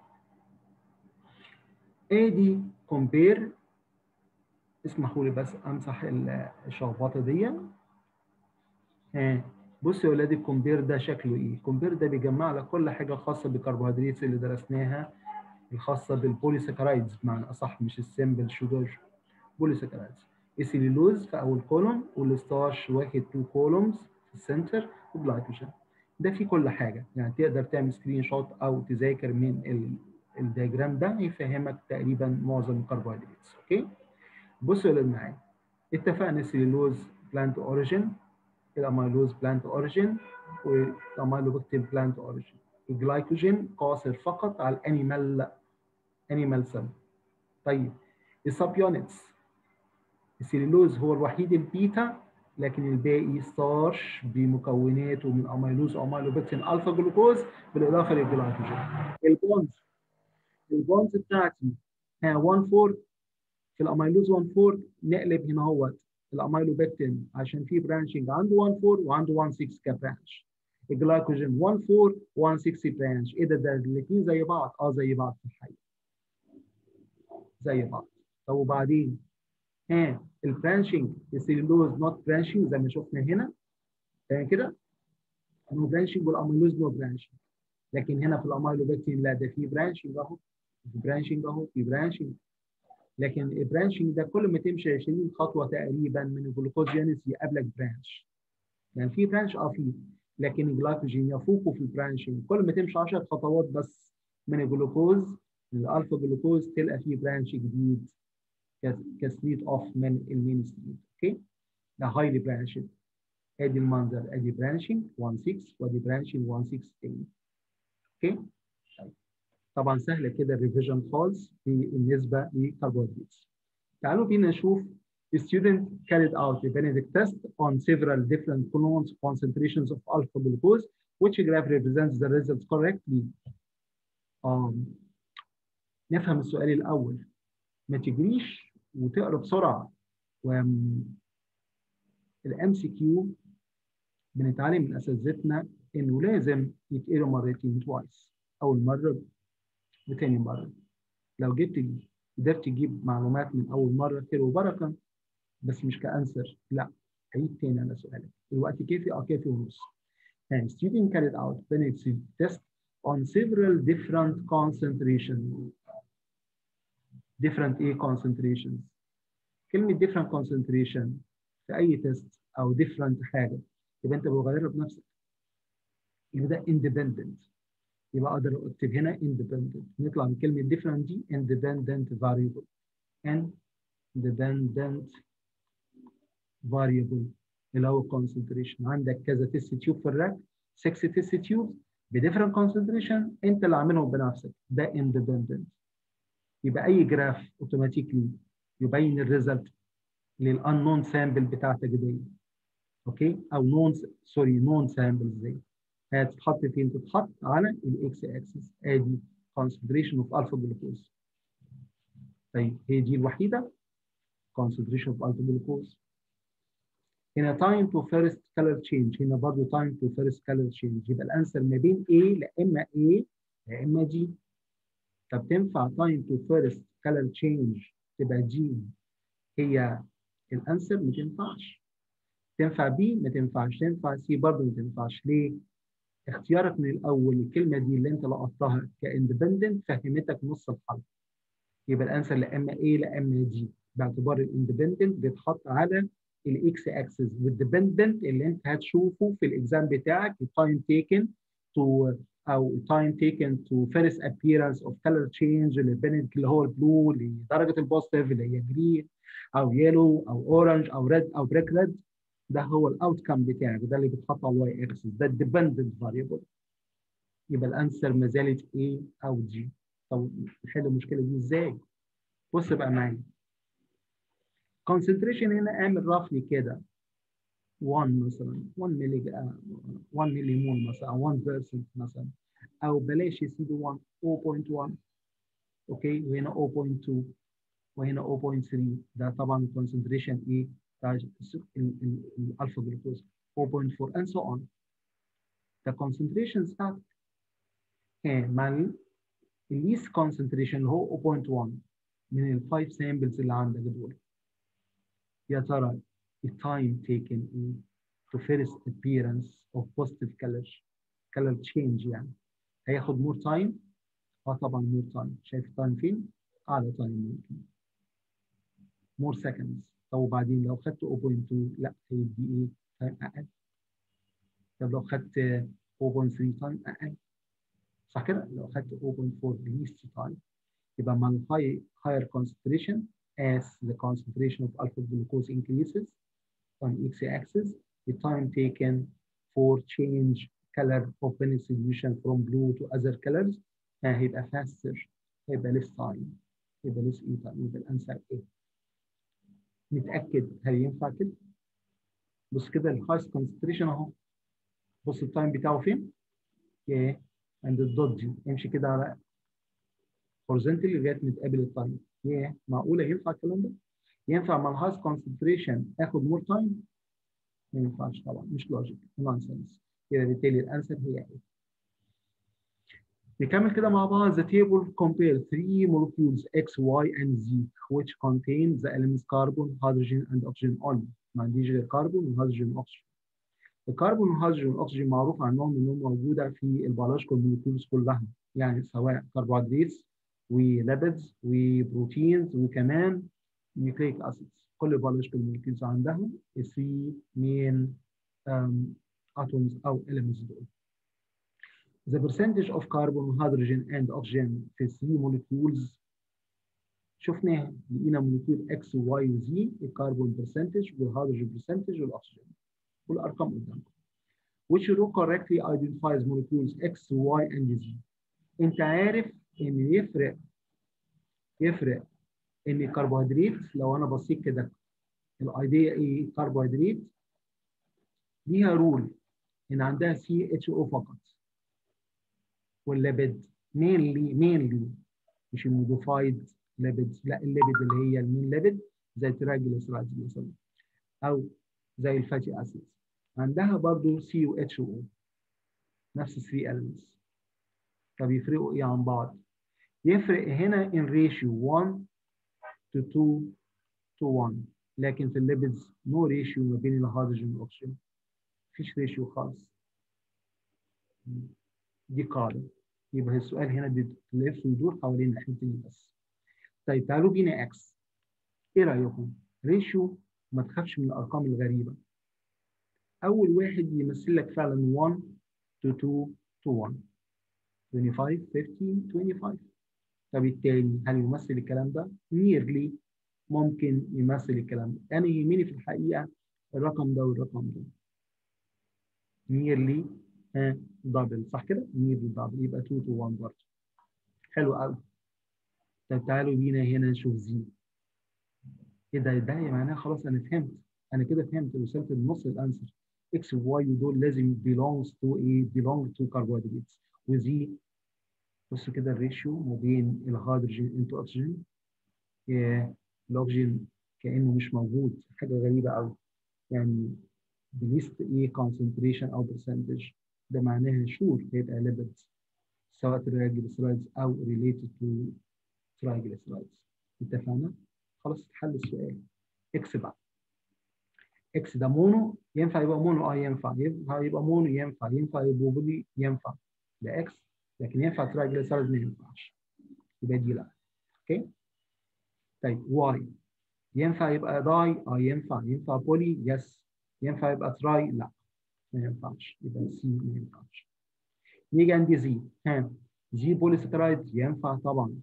[SPEAKER 1] ادي كومبير اسمحوا لي بس امسح الشخبطه دي ها بصوا يا ولاد الكومبير ده شكله ايه الكومبير ده بيجمع لك كل حاجه خاصه بالكربوهيدرات اللي درسناها الخاصه بالبوليساكرايدز بمعنى اصح مش السمبل شوجر بوليساكرايدز السيلولوز في اول كولوم والستاش واخد تو كولومز في السنتر وجلايكوجين ده فيه كل حاجه يعني تقدر تعمل سكرين شوت او تذاكر من الدياجرام ده يفهمك تقريبا معظم الكربوهيدرات اوكي بصوا يا معايا اتفقنا السيلولوز بلانت اوريجين الاميلوز بلانت اوريجين والاميلوبكتين بلانت اوريجين الجلايكوجين قاصر فقط على الانيمال انيمال سيل طيب السب يونتس السيلولوز هو الوحيد البيتا لكن الباقي ستارش بمكوناته من اميلوز واميلوبكتين الفا جلوكوز بالاضافه للجلايكوجين البونز البونز بتاعتي ها 1 4 في الاميلوز 1 4 نقلب هنا اهوت الاميلوبكتين عشان في برانشنج عنده 1 4 وعنده 1 6 كبرانش الجلايكوجين 1 4 1 6 برانش ايه ده ده الاثنين زي بعض اه زي بعض في الحقيقه زي بعض طب وبعدين ها البرانشنج السيلولوز نوت برانشنج زي ما شفنا هنا تمام كده نو برانشنج والاميلوز نو برانشنج لكن هنا في الاميلوبكتين لا ده في برانشنج اهو في برانشنج اهو في برانشنج لكن البرانشنج ده كل ما تمشي 20 خطوه تقريبا من الجلوكوجينيس يقابلك برانش يعني في برانش اه في لكن الجلايكوجين يفوقه في البرانشنج كل ما تمشي 10 خطوات بس من الجلوكوز الالفا جلوكوز تلقى فيه برانش جديد كسليت اوف من المين ستريت اوكي ده هايلي برانشد ادي المنظر ادي برانشنج 1 6 وادي برانشنج 1 6 تاني اوكي طيب طبعا سهله كده الريفيجن خالص بالنسبه للكربوهيدرات تعالوا بينا نشوف The student carried out the Benedict test on several different clones concentrations of alpha glucose, which graph represents the results correctly. Um, نفهم السؤال الأول ما تجريش وتقرا بسرعة و الام سي كيو بنتعلم من اساتذتنا انه لازم يتقرا مرتين توايس اول مره وتاني مره لو جبت قدرت تجيب معلومات من اول مره خير وبركه بس مش كانسر لا عيد تاني على سؤالك الوقت كافي اه كافي ونص and student carried out penalty test on several different concentration different A concentrations كلمة different concentration في أي تيست أو different حاجة يبقى أنت بتغيرها بنفسك يبقى ده independent يبقى أقدر أكتب هنا independent نطلع من كلمة different دي independent variable independent variable اللي هو concentration عندك كذا تيست تيوب في الراك 6 تيست تيوب بديفرنت concentration انت اللي عاملهم بنفسك ده independent يبقى اي جراف اوتوماتيكلي يبين الريزلت للانون سامبل بتاعتك دي اوكي او نون سوري نون سامبلز دي هتتحط فين تتحط على الاكس اكسس ادي concentration of alpha glucose طيب هي دي الوحيده concentration of alpha glucose هنا time to first color change هنا برضه time to first color change يبقى الانسر ما بين A لا اما A لا اما G طب تنفع time to first color change تبقى G هي الانسر ما تنفعش تنفع B ما تنفعش تنفع C برضه ما تنفعش ليه؟ اختيارك من الاول الكلمه دي اللي انت لقطتها كاندبندنت فهمتك نص الحل يبقى الانسر لا اما A لا اما G باعتبار الاندبندنت بيتحط على الاكس اكسس والديبندنت اللي انت هتشوفه في الاكزام بتاعك التايم تيكن تو او تايم تيكن تو فيرست ابييرنس اوف كلر تشينج اللي هو البلو لدرجه البوزيتيف اللي هي جرين او يلو او اورنج او ريد او بريك ريد ده هو الاوت كم بتاعك ده اللي بيتحط على الواي اكسس ده الديبندنت فاريبل يبقى الانسر ما زالت A او G طب نحل المشكله دي ازاي؟ بص بقى معايا concentration هنا اعمل رفلي كده 1 مثلا 1 ملي 1 ملي مول مثلا 1% مثلا او بلاش يا سيدي 1 0.1 اوكي وهنا 0.2 وهنا 0.3 ده طبعا concentration ايه بتاع الالفا جلوكوز 4.4 and so on the concentrations بتاعتك مع الليست concentration اللي هو 0.1 من الفايف سامبلز اللي عندك دول يا ترى التايم taken in to first appearance of positive color color change يعني هياخد more time اه طبعا more time شايف التايم فين؟ اعلى تايم ممكن more seconds طب وبعدين لو خدت 0.2 لا هيدي ايه؟ تايم اقل طب لو خدت 0.3 تايم اقل صح كده؟ لو خدت 0.4 least time يبقى مع الهاي higher concentration as the concentration of alpha glucose increases on x-axis, the time taken for change color of any solution from blue to other colors هيبقى faster هيبقى less time هيبقى less e time يبقى الانسر ايه؟ نتاكد هل ينفع كده؟ بص كده الهايست concentration اهو بص التايم بتاعه فين؟ ايه؟ عند الدوت دي امشي كده على horizontally لغايه ما تقابل التايم ياه معقوله ينفع الكلام ده؟ ينفع مع الهايست كونسنتريشن اخد مور تايم؟ ما ينفعش طبعا مش لوجيك نونسنس يبقى بالتالي الانسر هي ايه؟ نكمل كده مع بعض the table compare three molecules X, Y and Z which contain the elements carbon, hydrogen and oxygen only ما عنديش غير كربون وهيدروجين واكسجين الكربون والهيدروجين والاكسجين معروف عنهم انهم موجوده في البيولوجيكال مولكيولز كلها يعني سواء كربوهيدرات وليبيدز وبروتينز وكمان نيوكليك اسيدز كل البيولوجيكال مولكيولز عندها 3 مين اتومز او elements دول the percentage of carbon hydrogen and oxygen في 3 molecules شفناها لقينا مولكيول X و Y و Z الكربون برسنتج والهيدروجين برسنتج والاكسجين والارقام قدامكم which row correctly identifies molecules X, Y and Z انت عارف ان يفرق يفرق ان الكربوهيدرات لو انا بصيت كده الايديا ايه الكربوهيدرات ليها رول ان عندها سي اتش او فقط والليبيد مينلي مينلي مش الموديفايد ليبيد لا الليبيد اللي هي المين ليبيد زي التراجليسرايدز مثلا او زي الفاتي اسيدز عندها برضو سي و اتش او نفس 3 elements طب يفرقوا ايه عن بعض؟ يفرق هنا in ratio 1 to 2 to 1 لكن في الليبيدز نو no ريشيو ما بين الهيدروجين والاكسجين مفيش ريشيو خالص دي قاعده يبقى السؤال هنا بيلف ويدور حوالين الحته دي بس طيب تعالوا بينا اكس ايه رايكم؟ ريشيو ما تخافش من الارقام الغريبه اول واحد يمثل لك فعلا 1 to 2 to 1 25 15 25 طب التاني هل يمثل الكلام ده؟ nearly ممكن يمثل الكلام ده انا يهمني في الحقيقه الرقم ده والرقم ده nearly ها دبل صح كده؟ nearly دبل يبقى 2 to 1 برضه حلو قوي طب تعالوا بينا هنا نشوف زي ايه ده ده معناها خلاص انا فهمت انا كده فهمت وصلت لنص الانسر اكس وواي دول لازم belongs to ايه belong to carbohydrates وزي بصوا كده الريشيو ما بين الهيدروجين انتو اكسجين الاكسجين كانه مش موجود حاجه غريبه قوي يعني بليست ايه concentration او percentage ده معناها شور هيبقى lipids سواء triglycerides او related to triglycerides اتفقنا؟ خلاص اتحل السؤال اكس بقى اكس ده مونو ينفع يبقى مونو اه ينفع ينفع يبقى مونو ينفع ينفع يبقى بولي ينفع ده اكس لكن ينفع ترايجليسيرايد ما ينفعش يبقى دي لا اوكي طيب واي ينفع يبقى داي اه ينفع ينفع بولي يس ينفع يبقى تراي لا ما ينفعش يبقى سي ما ينفعش نيجي عند زي ها زي بوليسكرايد ينفع طبعا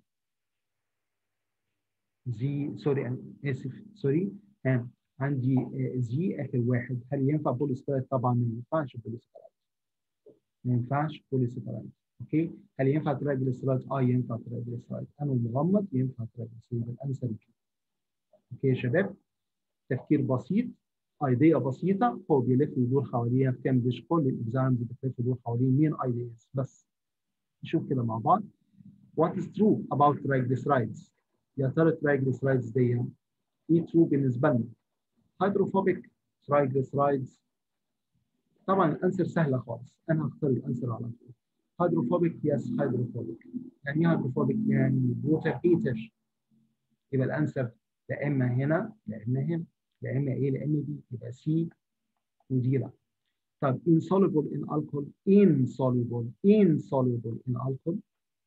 [SPEAKER 1] زي سوري انا اسف سوري ها عندي زي اخر واحد هل ينفع بوليسكرايد طبعا ما ينفعش بوليسكرايد ما ينفعش بوليسكرايد اوكي هل ينفع ترايجليسيرايد اه ينفع ترايجليسيرايد انا مغمض ينفع ترايجليسيرايد الانسر كده اوكي يا شباب تفكير بسيط ايديا بسيطه هو بيلف ويدور حواليها في كامبريدج كل الاكزامز بتلف ويدور حوالين مين ايدياز بس نشوف كده مع بعض what is true about triglycerides يا ترى triglycerides دي ايه true بالنسبه لنا hydrophobic triglycerides طبعا الانسر سهله خالص انا هختار الانسر على طول hydrophobic يس hydrophobic يعني ايه hydrophobic يعني water heater يبقى الانسر لا اما هنا لا اما هنا لا اما ايه لا اما دي يبقى سي ودي لا طب insoluble in alcohol insoluble insoluble in alcohol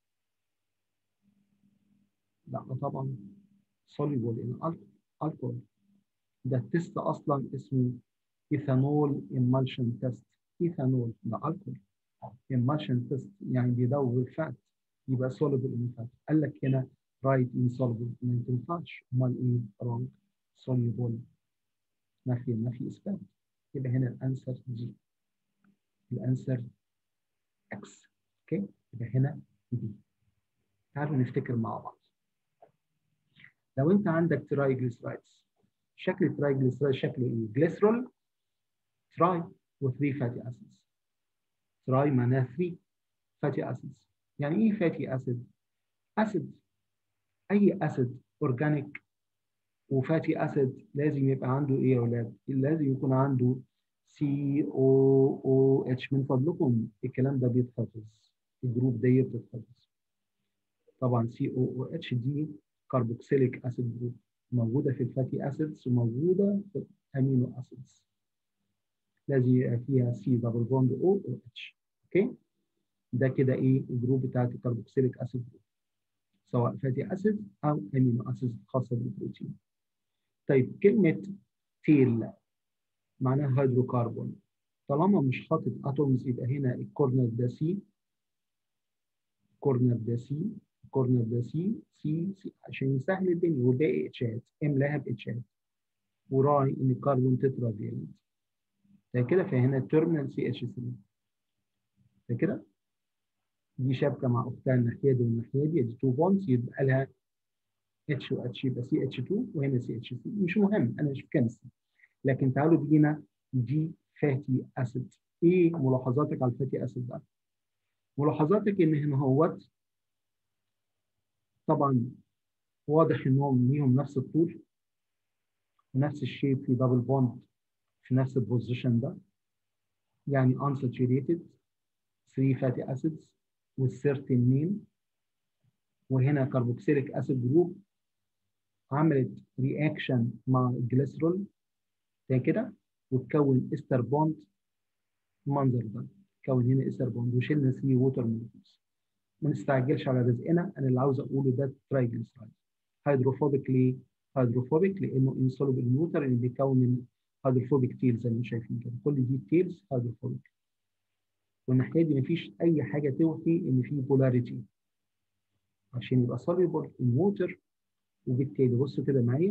[SPEAKER 1] لا طبعا soluble in alcohol ده التست اصلا اسمه ايثانول emulsion test ايثانول ده الكحول emulsion test يعني بيدوب الفات يبقى soluble in fat قال لك هنا right insoluble ما تنفعش امال ايه wrong soluble نفي نفي اثبات يبقى هنا الانسر دي الانسر اكس اوكي يبقى هنا دي تعالوا نفتكر مع بعض لو انت عندك ترايجليسرايدز شكل الترايجليسرايد شكله ايه؟ جليسرول تراي و3 فاتي اسيدز تراي معناها 3 فاتي اسيدز يعني ايه فاتي اسيد؟ اسيد اي اسيد اورجانيك وفاتي اسيد لازم يبقى عنده ايه يا اولاد؟ لازم يكون عنده سي او او اتش من فضلكم الكلام ده بيتحفظ الجروب دي بتتحفظ طبعا سي او او اتش دي كاربوكسيليك اسيد جروب موجوده في الفاتي اسيدز وموجوده في الامينو اسيدز لازم يبقى فيها سي دبل بوند او او اتش اوكي ده كده ايه الجروب بتاعت الكاربوكسيليك اسيد جروب سواء فاتي اسيد او امينو اسيد خاصه بالبروتين طيب كلمه تيل معناها هيدروكربون طالما مش حاطط اتومز يبقى هنا الكورنر ده سي الكورنر ده سي الكورنر ده سي سي سي عشان يسهل الدنيا والباقي اتشات املاها باتشات وراعي ان الكربون تترا فيلنت ده كده فهنا التيرمينال سي اتش 3 ده كده دي شبكه مع اختها الناحيه دي والناحيه دي دي 2 بونز يبقى لها اتش و اتش يبقى سي اتش 2 وهنا سي اتش 3 مش مهم انا مش في كيمستري لكن تعالوا بينا دي فاتي اسيد ايه ملاحظاتك على الفاتي اسيد ده؟ ملاحظاتك ان هنا هوت طبعا واضح انهم ليهم نفس الطول ونفس الشيب في دبل بوند في نفس البوزيشن ده يعني unsaturated 3 fatty acids with certain name وهنا كربوكسيليك اسيد جروب عملت رياكشن مع الجليسرول زي كده وتكون استر بوند المنظر ده تكون هنا استر بوند وشلنا 3 ووتر مولكيولز ما نستعجلش على رزقنا انا اللي عاوز اقوله ده ترايجليسرايد هيدروفوبيك ليه؟ هيدروفوبيك لانه انسولوبل الووتر اللي بيتكون من هيدروفوبيك تيلز زي ما شايفين كده كل دي تيلز هيدروفوبيك والناحيه دي مفيش اي حاجه توحي ان في بولاريتي عشان يبقى soluble in water وبالتالي بصوا كده معايا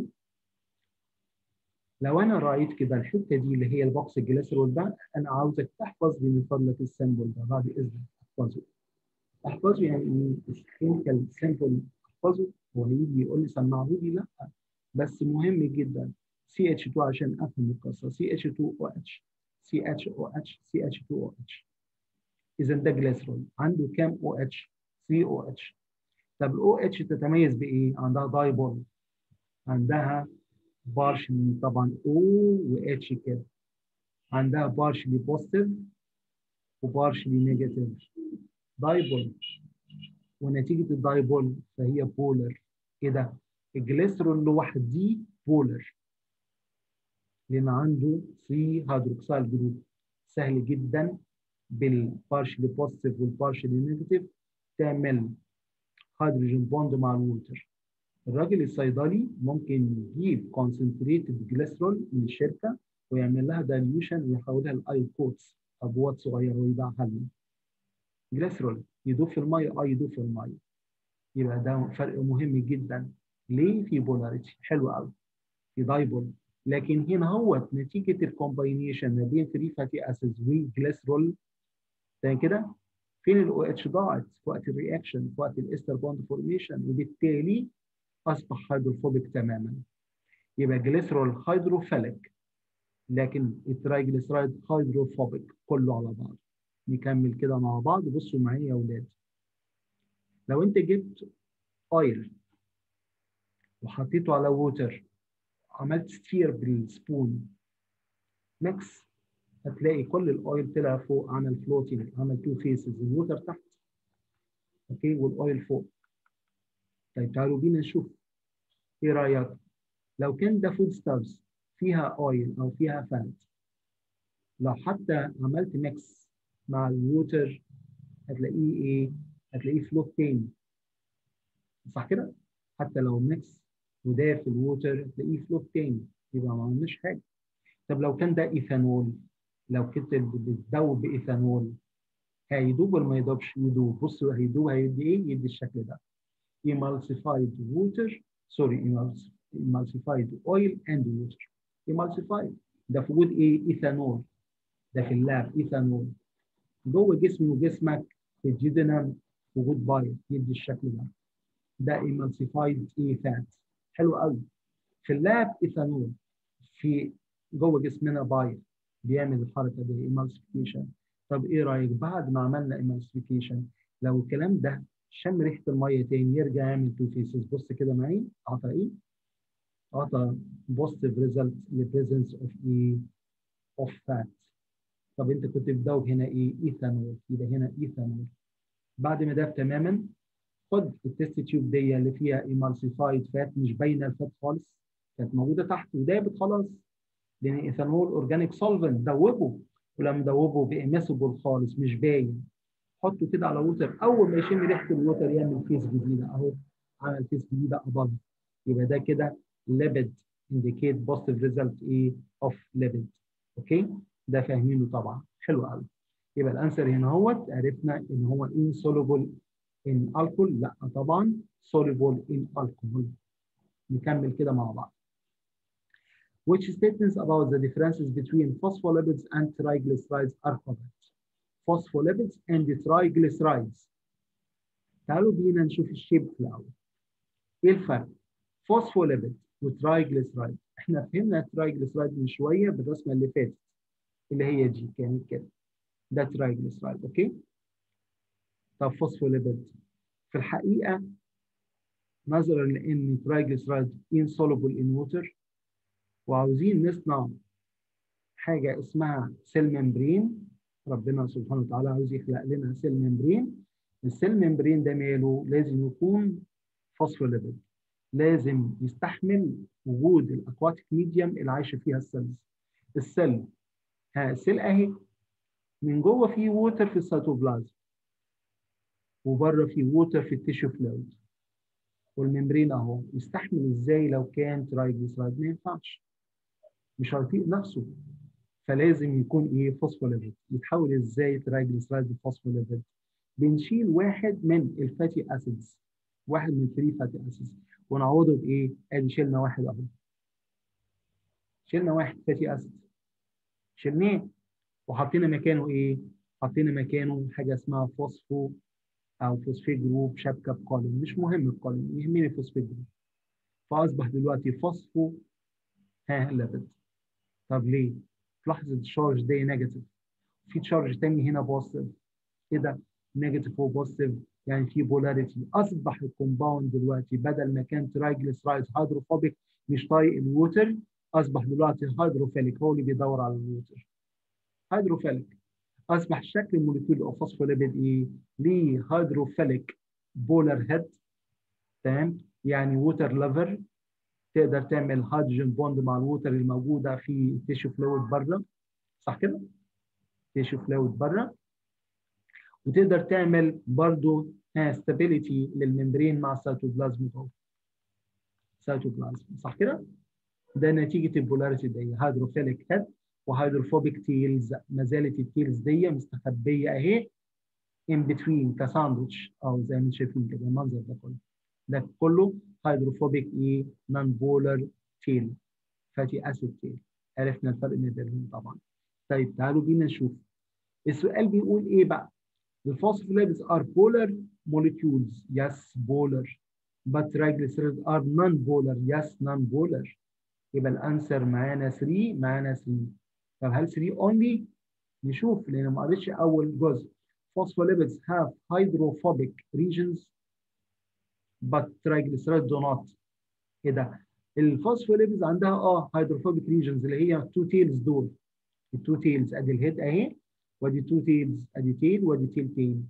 [SPEAKER 1] لو انا رايت كده الحته دي اللي هي البوكس الجليسرول ده انا عاوزك تحفظ لي من فضلك السامبل ده بعد اذنك احفظه احفظه يعني ايه الكيميكال سامبل احفظه هو هيجي يقول لي سمعه لي لا بس مهم جدا CH2 عشان افهم القصه CH2OH CHOH CH2OH اذا ده جليسرول عنده كام OH 3OH طب الاو اتش تتميز بايه؟ عندها دايبول عندها بارشلي طبعا او واتش كده عندها بارشلي بوزيتيف وبارشلي نيجاتيف دايبول ونتيجه الدايبول فهي بولر ايه ده؟ الجليسرول لوحديه بولر لان عنده 3 هيدروكسيل جروب سهل جدا بالبارشلي بوزيتيف والبارشلي نيجاتيف تعمل هيدروجين بوند مع الووتر الراجل الصيدلي ممكن يجيب كونسنتريتد جليسرول من الشركه ويعمل لها دايليوشن ويحولها لايل كوتس ابوات صغيره ويبيعها لنا جليسرول يدوب في الميه اه يدوب في الميه يبقى ده فرق مهم جدا ليه في بولاريتي حلو قوي في دايبول لكن هنا هو نتيجه الكومباينيشن ما بين 3 فاتي اسيدز وجليسرول زي كده فين الاو اتش ضاعت في وقت الرياكشن في وقت الاستر بوند فورميشن وبالتالي اصبح هيدروفوبيك تماما يبقى جليسرول هيدروفيليك لكن الترايجليسرايد هيدروفوبيك كله على بعض نكمل كده مع بعض بصوا معايا يا اولاد لو انت جبت اويل وحطيته على ووتر عملت ستير بالسبون ميكس هتلاقي كل الاويل طلع فوق عمل فلوتنج عمل تو فيسز الووتر تحت اوكي والاويل فوق طيب تعالوا بينا نشوف ايه رايك لو كان ده فود ستافز فيها اويل او فيها فات لو حتى عملت ميكس مع الووتر هتلاقيه ايه هتلاقيه فلوت تاني صح كده حتى لو ميكس وده في الووتر هتلاقيه فلوت تاني يبقى ما عملناش حاجه طب لو كان ده ايثانول لو كنت بتدوب بايثانول هيدوب ولا ما يدوبش؟ يدوب بصوا هيدوب هيدي ايه؟ يدي الشكل ده emulsified water sorry emulsified oil and water emulsified ده في وجود ايه؟ ايثانول ده في اللاب ايثانول جوه جسمي وجسمك في الجدنم وجود بايو يدي الشكل ده ده emulsified ايه فات حلو قوي في اللاب ايثانول في جوه جسمنا بايو بيعمل الحركه دي emulsification طب ايه رايك بعد ما عملنا emulsification لو الكلام ده شم ريحه الميه تاني يرجع يعمل تو فيسز بص كده معي اعطى ايه؟ اعطى بوزيتيف ريزلت لبريزنس اوف ايه؟ اوف فات طب انت كنت بتدوب هنا ايه؟ ايثانول يبقى هنا ايثانول بعد ما داب تماما خد التست تيوب دي اللي فيها ايمالسيفايد فات مش باينه الفات خالص كانت موجوده تحت ودابت خلاص لان ايثانول اورجانيك سولفنت دوبه ولما دوبه بقى ميسبل خالص مش باين حطه كده على ووتر اول ما يشم ريحه الووتر يعمل فيس جديده اهو عمل فيس جديده اباف يبقى ده كده ليبيد انديكيت بوزيتيف ريزلت ايه اوف ليبيد اوكي ده فاهمينه طبعا حلو قوي يبقى الانسر هنا اهوت عرفنا ان هو insoluble in alcohol لا طبعا soluble in alcohol نكمل كده مع بعض which statements about the differences between phospholipids and triglycerides are correct phospholipids and triglycerides تعالوا بينا نشوف الشيب في الاول ايه الفرق فوسفوليبيد وترايجليسرايد احنا فهمنا الترايجليسرايد من شويه بالرسمه اللي فاتت اللي هي دي كانت كده ده ترايجليسرايد اوكي طب فوسفوليبيد في الحقيقه نظرا لان ترايجليسرايد insoluble in water وعاوزين نصنع حاجه اسمها سيل ممبرين ربنا سبحانه وتعالى عاوز يخلق لنا سيل ممبرين السيل ممبرين ده ماله لازم يكون فوسفوليبيد لازم يستحمل وجود الاكواتيك ميديم اللي عايشه فيها السيلز السيل ها السيل اهي من جوه فيه ووتر في السيتوبلازم وبره فيه ووتر في التيشو فلويد والممبرين اهو يستحمل ازاي لو كان ترايجليسرايد ما ينفعش مش هيطيق نفسه فلازم يكون ايه فوسفوليبيد يتحول ازاي ترايجليسرايد لفوسفوليبيد بنشيل واحد من الفاتي اسيدز واحد من 3 فاتي اسيدز ونعوضه بايه؟ ادي شلنا واحد اهو شلنا واحد فاتي اسيد شلناه وحطينا مكانه ايه؟ حطينا مكانه حاجه اسمها فوسفو او فوسفيت جروب شبكه بقولين مش مهم القولين يهمني الفوسفيت جروب فاصبح دلوقتي فوسفو ها ليبيد طب ليه؟ تلاحظ الشارج ده نيجاتيف في تشارج تاني هنا بوزيتيف ايه ده؟ نيجاتيف وبوزيتيف يعني في بولاريتي اصبح الكومباوند دلوقتي بدل ما كان ترايجليسرايد هيدروفوبيك مش طايق الووتر اصبح دلوقتي هيدروفيليك هو اللي بيدور على الووتر هيدروفيليك اصبح شكل الموليكيول اوف فوسفوليبيد ايه؟ ليه هيدروفيليك بولار هيد تمام؟ يعني ووتر ليفر تقدر تعمل هيدروجين بوند مع الووتر الموجوده في التيشو فلويد بره صح كده؟ تيشو فلويد بره وتقدر تعمل برضو ستابيليتي للممبرين مع السيتوبلازم جوه سيتوبلازم صح كده؟ ده نتيجه البولاريتي دي هيدروفيليك هيد وهيدروفوبيك تيلز ما زالت التيلز دي مستخبيه اهي ان بتوين كساندوتش او زي ما انتم شايفين كده المنظر ده كله ده كله هيدروفوبيك ايه نون بولر تيل فاتي اسيد تيل عرفنا الفرق ما بينهم طبعا طيب تعالوا بينا نشوف السؤال بيقول ايه بقى The phospholipids are polar molecules. Yes, polar. But triglycerides are non-polar. Yes, non-polar. يبقى الانسر معانا 3 معانا 3. طب هل 3 only؟ نشوف لان ما قريتش اول جزء. Phospholipids have hydrophobic regions but triglycerides do not. ايه ده؟ الفوسفوليبيدز عندها اه hydrophobic regions اللي هي التو تيلز دول. التو تيلز ادي الهيد اهي وادي تو تيلز ادي تيل وادي تيل تاني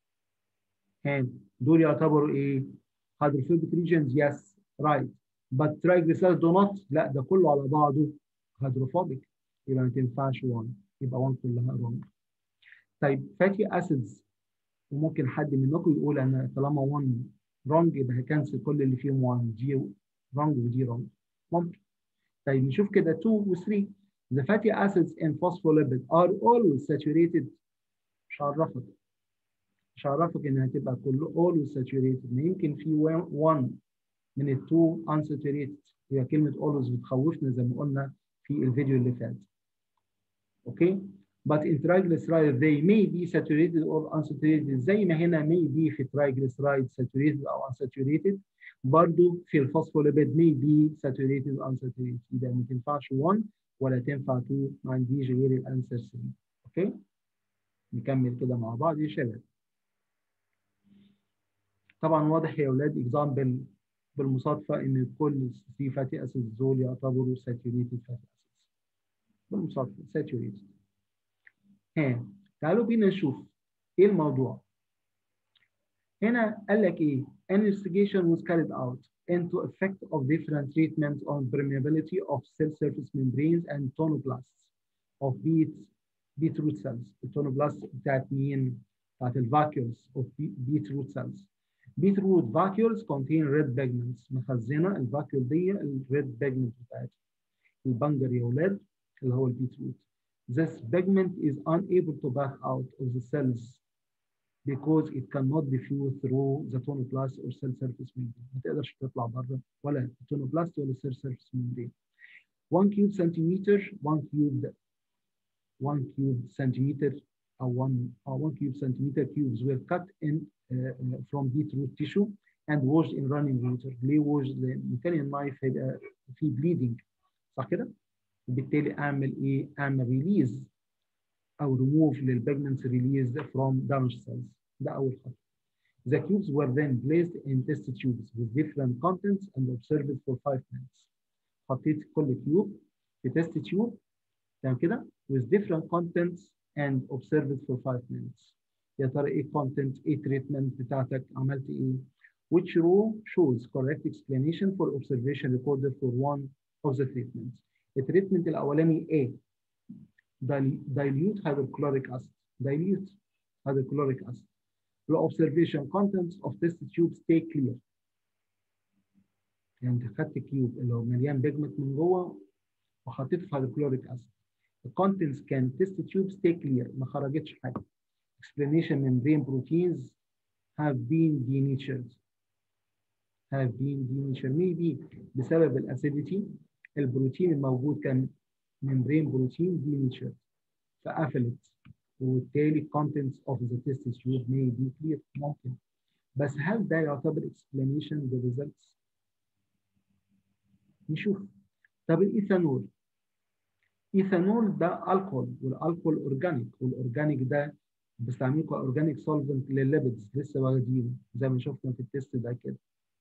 [SPEAKER 1] كان دول يعتبروا ايه hydrophobic regions yes right but triglycerides do not لا ده كله على بعضه hydrophobic يبقى ما تنفعش 1 يبقى 1 كلها wrong طيب fatty acids وممكن حد منكم يقول انا طالما 1 wrong يبقى هكنسل كل اللي فيهم 1 دي wrong ودي wrong ممكن طيب نشوف كده 2 و 3 The fatty acids in phospholipid are always saturated مش هعرفك مش هعرفك انها هتبقى كله always saturated ما يمكن في one من التو unsaturated هي كلمة always بتخوفنا زي ما قلنا في الفيديو اللي فات. اوكي؟ But in triglycerides they may be saturated or unsaturated زي ما هنا may be في triglycerides saturated أو unsaturated برضه في الفوسفوليبيد may be saturated or unsaturated يبقى ما تنفعش 1 ولا تنفع 2 ما عنديش غير الانسر 3 اوكي نكمل كده مع بعض يا شباب طبعا واضح يا اولاد اكزامبل بالمصادفه ان كل 3 فاتي اسيدز دول يعتبروا ساتوريتد فاتي اسيدز بالمصادفه ساتوريتد ها تعالوا بينا نشوف ايه الموضوع هنا قال لك ايه an investigation was carried out into effect of different treatments on permeability of cell surface membranes and tonoblasts of beet beetroot cells. التونوبلاست بتاعت مين؟ بتاعت الفاكيولز of beetroot cells. Beetroot vacuoles contain red pigments مخزنة الفاكيول دي الريد pigment بتاعتها. البنجر يا ولاد اللي هو البيتروت. This pigment is unable to back out of the cells because it cannot diffuse through the tonoblast or cell surface membrane. ما تقدرش تطلع بره ولا التونوبلاست ولا cell surface membrane. 1 cube centimeter 1 cube 1 cube centimeter or 1 or 1 cube centimeter cubes were cut in uh, from beetroot tissue and washed in running water. ليه washed؟ لان كان النايف هيبقى فيه bleeding صح كده؟ وبالتالي اعمل ايه؟ اعمل ريليز او remove للبيجمنتس released from damaged cells. ده أول خطوة. The cubes were then placed in test tubes with different contents and observed for 5 minutes. حطيت كل كيوب في تيست تيوب تمام كده with different contents and observed for 5 minutes. يا ترى ايه content ايه treatment بتاعتك عملت ايه؟ which row shows correct explanation for observation recorded for one of the treatments التريتمنت الاولاني A dilute hydrochloric acid dilute hydrochloric acid the observation contents of test tubes stay clear يعني انت خدت كيوب اللي هو مليان بيجمنت من جوه وحطيته في هيدروكلوريك اسيد الكونتنتس كان تيست تيوب stay clear ما خرجتش حاجه explanation membrane proteins have been denatured have been denatured maybe بسبب الاسيديتي البروتين الموجود كان membrane بروتين denatured فقفلت وبالتالي contents of the test tube may be clear ممكن بس هل ده يعتبر explanation the results؟ نشوف طب الايثانول ايثانول ده الكحول والالكحول اورجانيك والاورجانيك ده بستعمله كاورجانيك سولفنت للليبيدز لسه واخدينه زي ما شفنا في التيست ده كده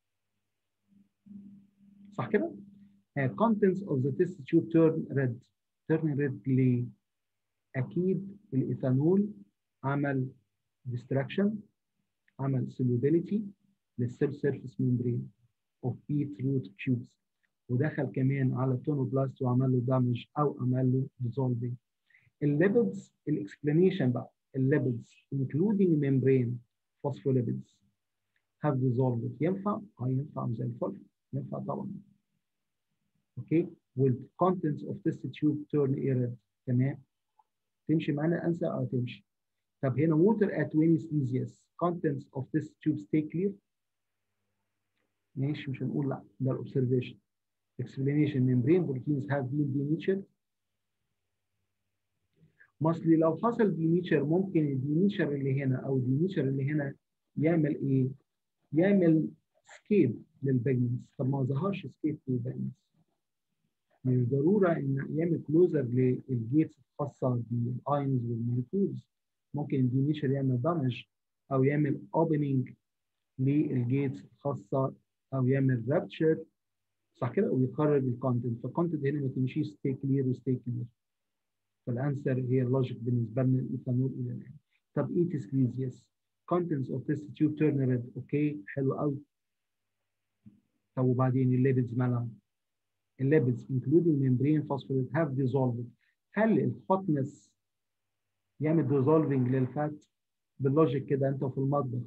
[SPEAKER 1] صح كده؟ contents of the test tube turn red turn red ليه؟ اكيد الايثانول عمل distraction عمل solubility للسيل سيرفيس ممبرين of beet root tubes ودخل كمان على التونوبلاست وعمل له دامج او عمل له ديزولفينج الليبيدز الاكسبلانيشن بقى الليبيدز including membrane phospholipids have dissolved ينفع؟ اه ينفع زي الفل ينفع طبعا اوكي والcontents of this tube turn red تمام تمشي معانا انسى اه تمشي طب هنا water at 20 celsius contents of this tube stay clear ماشي مش هنقول لا ده الاوبزرفيشن explanation membrane proteins have been denatured مصلي لو حصل دينيتشر ممكن الدينيتشر اللي هنا او الدينيتشر اللي هنا يعمل ايه؟ يعمل سكيب للبيجمنتس طب ما ظهرش سكيب للبيجمنتس مش ضروره ان يعمل كلوزر للجيتس الخاصه بالاينز والموليكولز ممكن الدينيتشر يعمل دامج او يعمل اوبننج للجيتس الخاصه او يعمل رابتشر صح كده ويخرج الكونتنت فالكونتنت هنا ما تمشيش ستي كلير وستي كلير فالانسر هي اللوجيك بالنسبه لنا الايثانول الى الان طب ايت سكليز يس contents of this tube turn red اوكي حلو قوي طب وبعدين الليبيدز مالها الليبيدز including membrane phosphorus have dissolved هل الهوتنس يعمل dissolving للفات باللوجيك كده انت في المطبخ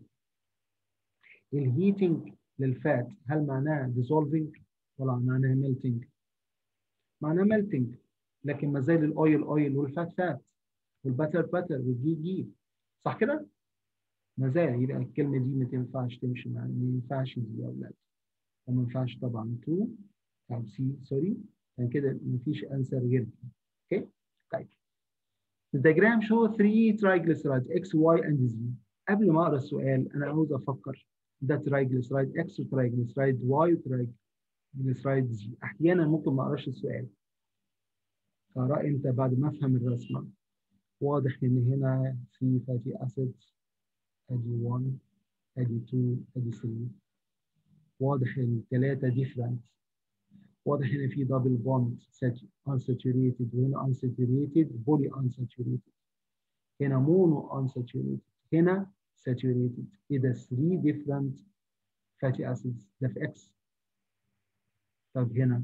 [SPEAKER 1] الهيتنج للفات هل معناها dissolving ولا معناها melting معناها melting لكن ما زال الاويل اويل والفات فات والبتر بتر والجي جي صح كده؟ ما زال يبقى الكلمه دي ما تنفعش تمشي مع ما ينفعش دي يا اولاد وما ينفعش طبعا تو او سي سوري يعني كده ما فيش انسر غير دي اوكي؟ طيب الدياجرام شو 3 triglycerides X, Y and Z قبل ما اقرا السؤال انا عاوز افكر ده triglyceride X وترايجليسرايد Y وترايجليسرايد Z احيانا ممكن ما اقراش السؤال اقرا امتى بعد ما افهم الرسمه واضح ان هنا في فاتي اسيدز ادي 1 ادي 2 ادي 3 واضح ان الثلاثه ديفرنت واضح ان في دبل بوند unsaturated وهنا unsaturated بولي unsaturated هنا مونو unsaturated هنا saturated اذا 3 different fatty acids ده في X طب هنا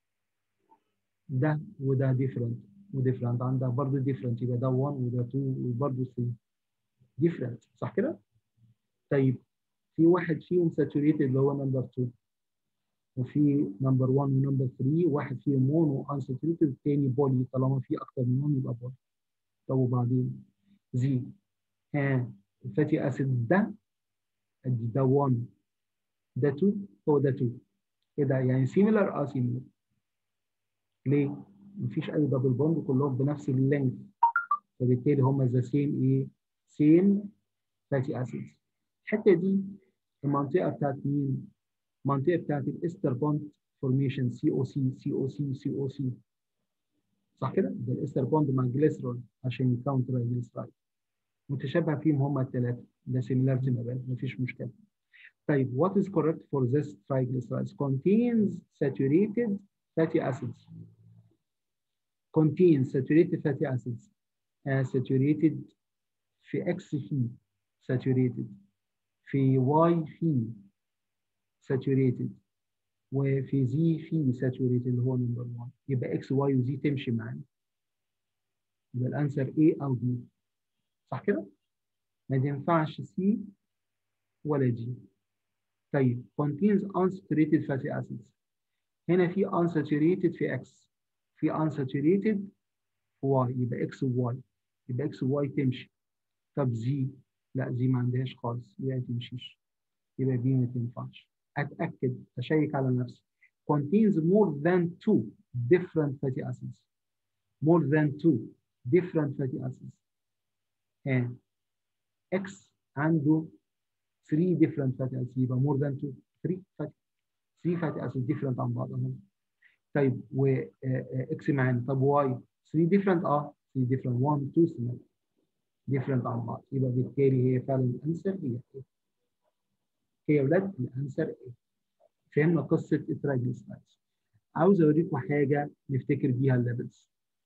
[SPEAKER 1] ده وده different وديفرنت عندك برضه different يبقى ده 1 وده 2 وبرضه 3 different صح كده؟ طيب في واحد فيهم saturated اللي هو نمبر 2 وفي نمبر 1 ونمبر 3 واحد فيهم مونو unsaturated والتاني بولي طالما في اكتر من مونو يبقى بولي طب وبعدين زي ها الفاتي اسيد ده ادي ده 1 ده 2 هو ده 2 ايه ده يعني سيميلر اه سيميلر ليه؟ مفيش اي دبل بوند كلهم بنفس اللينث فبالتالي هم ذا سيم ايه؟ سيم فاتي اسيدز الحته دي المنطقه بتاعت مين؟ المنطقه بتاعت الاستر بوند فورميشن سي او سي سي او سي سي او سي صح كده؟ ده الاستر بوند مع الجليسرول عشان يكاونتر الجليسرايد متشابه فيهم هم الثلاثه ده سيميلارتي ما بينهم مفيش مشكله طيب what is correct for this triglycerides contains saturated fatty acids contains saturated fatty acids uh, saturated في X فيه saturated في Y فيه saturated وفي زي في saturated اللي هو نمبر 1 يبقى اكس واي وزي تمشي معانا يبقى الانسر A او B صح كده؟ ما ينفعش C ولا D طيب contains unsaturated fatty acids هنا في unsaturated في X في unsaturated في Y يبقى X و Y يبقى X و Y تمشي طب Z لا Z ما عندهاش خالص يبقى ما تمشيش يبقى B ما تنفعش اتاكد اشيك على نفسي contains more than two different fatty acids more than two different fatty acids and X عنده 3 different fatty acids يبقى more than two 3 fatty 3 fatty acids different عن بعضهم طيب و X معانا طب Y 3 different اه 3 different 1 2 3 different عن بعض يبقى بالتالي هي فعلا الانسر هي ايه؟ هي يا ولاد الانسر ايه؟ فهمنا قصه الترايجليسرايدز عاوز اوريكم حاجه نفتكر بيها الليفلز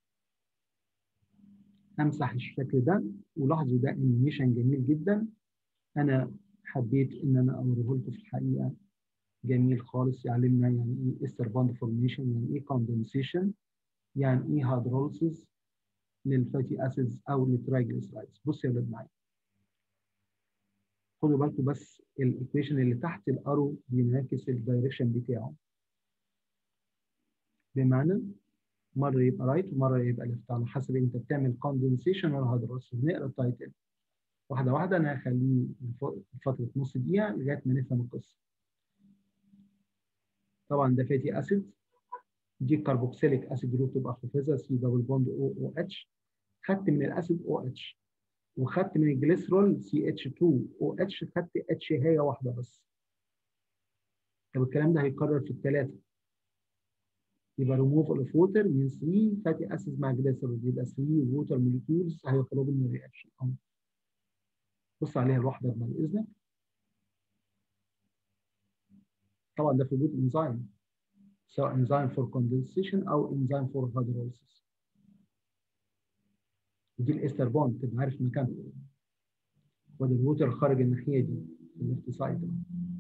[SPEAKER 1] امسح الشكل ده ولاحظوا ده انيميشن جميل جدا انا حبيت ان انا اوريه لكم في الحقيقه جميل خالص يعلمنا يعني ايه استر باند فورميشن يعني ايه كوندنسيشن يعني ايه هيدروليسيس للفاتي اسيدز او للترايجليسرايدز بصوا يا ولاد معايا خدوا بالكم بس الايكويشن اللي تحت الارو بينعكس الدايركشن بتاعه بمعنى مره يبقى رايت ومره يبقى ليفت على حسب انت بتعمل كوندنسيشن ولا هيدروليسيس نقرا التايتل واحده واحده انا هخليه فتره نص دقيقه لغايه ما نفهم القصه طبعا ده فاتي اسيد دي كاربوكسيليك اسيد جروب تبقى حافظها سي دبل بوند او او اتش خدت من الاسيد او اتش وخدت من الجليسرول سي اتش 2 او اتش خدت اتش هي واحده بس طب الكلام ده هيتكرر في الثلاثه يبقى ريموفال اوف ووتر من 3 فاتي اسيد مع جليسرول يبقى 3 ووتر موليكيولز هيخرجوا من الرياكشن بص عليها لوحدك بعد اذنك طبعا ده في وجود انزيم سواء انزيم فور كوندنسيشن او انزيم فور هيدروليسيس ودي الاستر بوند تبقى عارف مكانها وادي الووتر خارج الناحيه دي الليفت سايد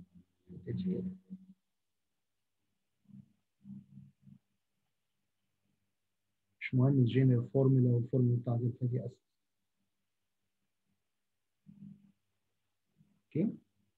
[SPEAKER 1] مش مهم الجينير فورمولا والفورمولا بتاعت الفاتي اسيد اوكي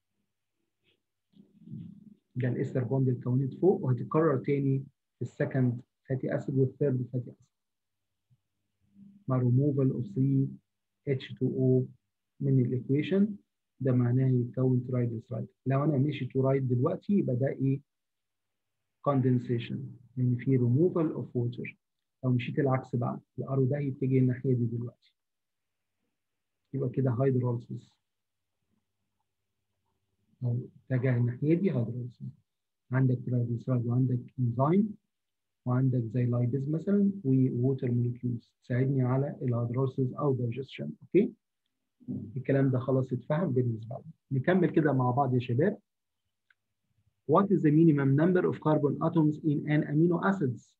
[SPEAKER 1] ده الاستر بوند اللي اتكونت فوق وهتتكرر تاني في السكند فاتي اسيد والثيرد فاتي اسيد مع removal of 3 H2O من الايكويشن ده معناه يتكون ترايجليسرايد لو انا ماشي تو رايت دلوقتي يبقى ده ايه condensation لان في removal of water لو مشيت العكس بقى الارو ده يتجه الناحيه دي دلوقتي يبقى كده هيدروليسيس لو اتجه الناحيه دي هيدروليسيس عندك ترايجليسرايد وعندك انزيم وعندك زي لايبيز مثلا ووتر موليكيولز تساعدني على الهيدروليسيس او دايجستشن اوكي الكلام ده خلاص اتفهم بالنسبه لنا نكمل كده مع بعض يا شباب What is the minimum number of carbon atoms in an amino acids؟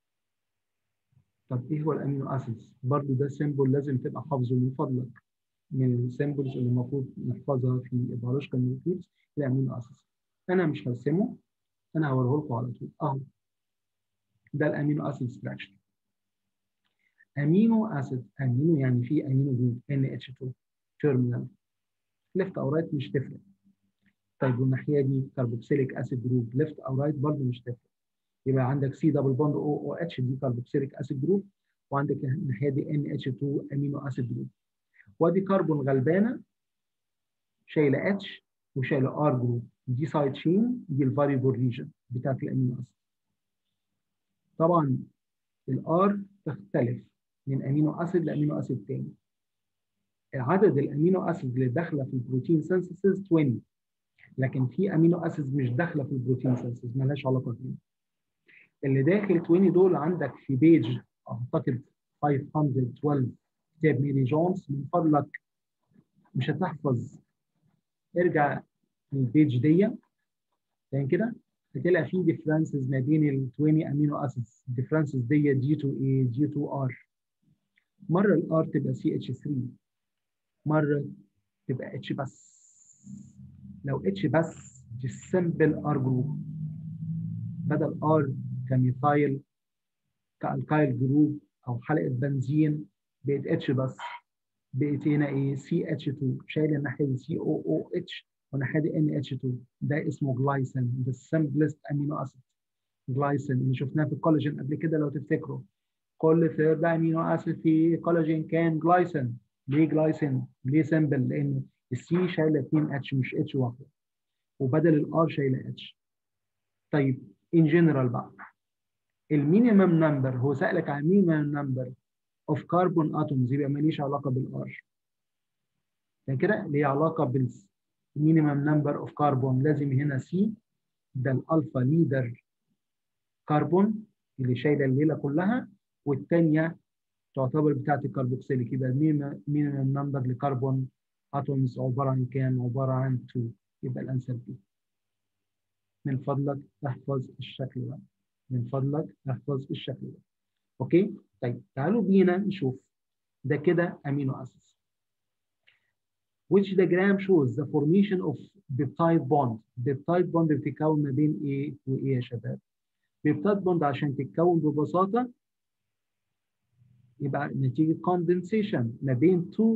[SPEAKER 1] طب ايه هو الامينو اسيدز؟ برضه ده سيمبل لازم تبقى حافظه من فضلك من السيمبلز اللي المفروض نحفظها في البيولوجيكال مولكيولز الامينو اسيدز. انا مش هرسمه انا هوريه لكم على طول اهو ده الامينو اسيد ستراكشر امينو اسيد امينو يعني في امينو جروب NH2 تيرمينال ليفت او رايت مش تفرق طيب والناحيه دي كربوكسيليك اسيد جروب ليفت او رايت برضه مش تفرق يبقى عندك سي دبل بوند او او اتش دي كربوكسيليك اسيد جروب وعندك الناحيه دي NH2 امينو اسيد جروب وادي كربون غلبانه شايله اتش وشايله ار جروب دي سايد تشين دي الفاريبل ريجن بتاعت الامينو اسيد طبعا الار تختلف من امينو اسيد لامينو اسيد تاني عدد الامينو اسيد اللي داخله في البروتين سينثيسيس 20 لكن في امينو اسيد مش داخله في البروتين سينثيسيس مالهاش علاقه بيه اللي داخل 20 دول عندك في بيج اعتقد 512 كتاب ميري جونز من فضلك مش هتحفظ ارجع للبيج دي يعني كده هتلاقي في ديفرنسز ما بين ال 20 امينو اسيدز الديفرنسز دي جي 2 اي جي 2 ار مره الار تبقى سي اتش 3 مره تبقى اتش بس لو اتش بس دي السمبل ار جروب بدل ار كميثايل كالكايل جروب او حلقه بنزين بقت اتش بس بقت هنا ايه سي اتش 2 شايل الناحيه دي سي او او اتش والناحيه دي ان اتش 2 ده اسمه جلايسين ده السمبلست امينو اسيد جلايسين اللي شفناه في الكولاجين قبل كده لو تفتكروا كل ثيرد امينو اسيد في كولاجين كان جلايسين ليه جلايسين؟ ليه سمبل؟ لان السي شايله 2 اتش مش اتش واحده وبدل الار شايله اتش طيب ان جنرال بقى المينيمم نمبر هو سالك عن مينيمم نمبر اوف كربون اتومز يبقى ماليش علاقه بالار يعني كده ليه علاقه بالمينيمم نمبر اوف كربون لازم هنا سي ده الالفا ليدر كربون اللي شايله الليله كلها والثانيه تعتبر بتاعت الكربوكسيليك يبقى المينيمم نمبر لكربون اتومز عباره عن كام؟ عباره عن 2 يبقى الانسر دي من فضلك احفظ الشكل ده من فضلك احفظ الشكل ده اوكي طيب تعالوا بينا نشوف ده كده امينو اسيدز which diagram shows the formation of peptide bond peptide bond بتتكون ما بين ايه وايه يا شباب peptide bond عشان تتكون ببساطه يبقى نتيجه condensation ما بين two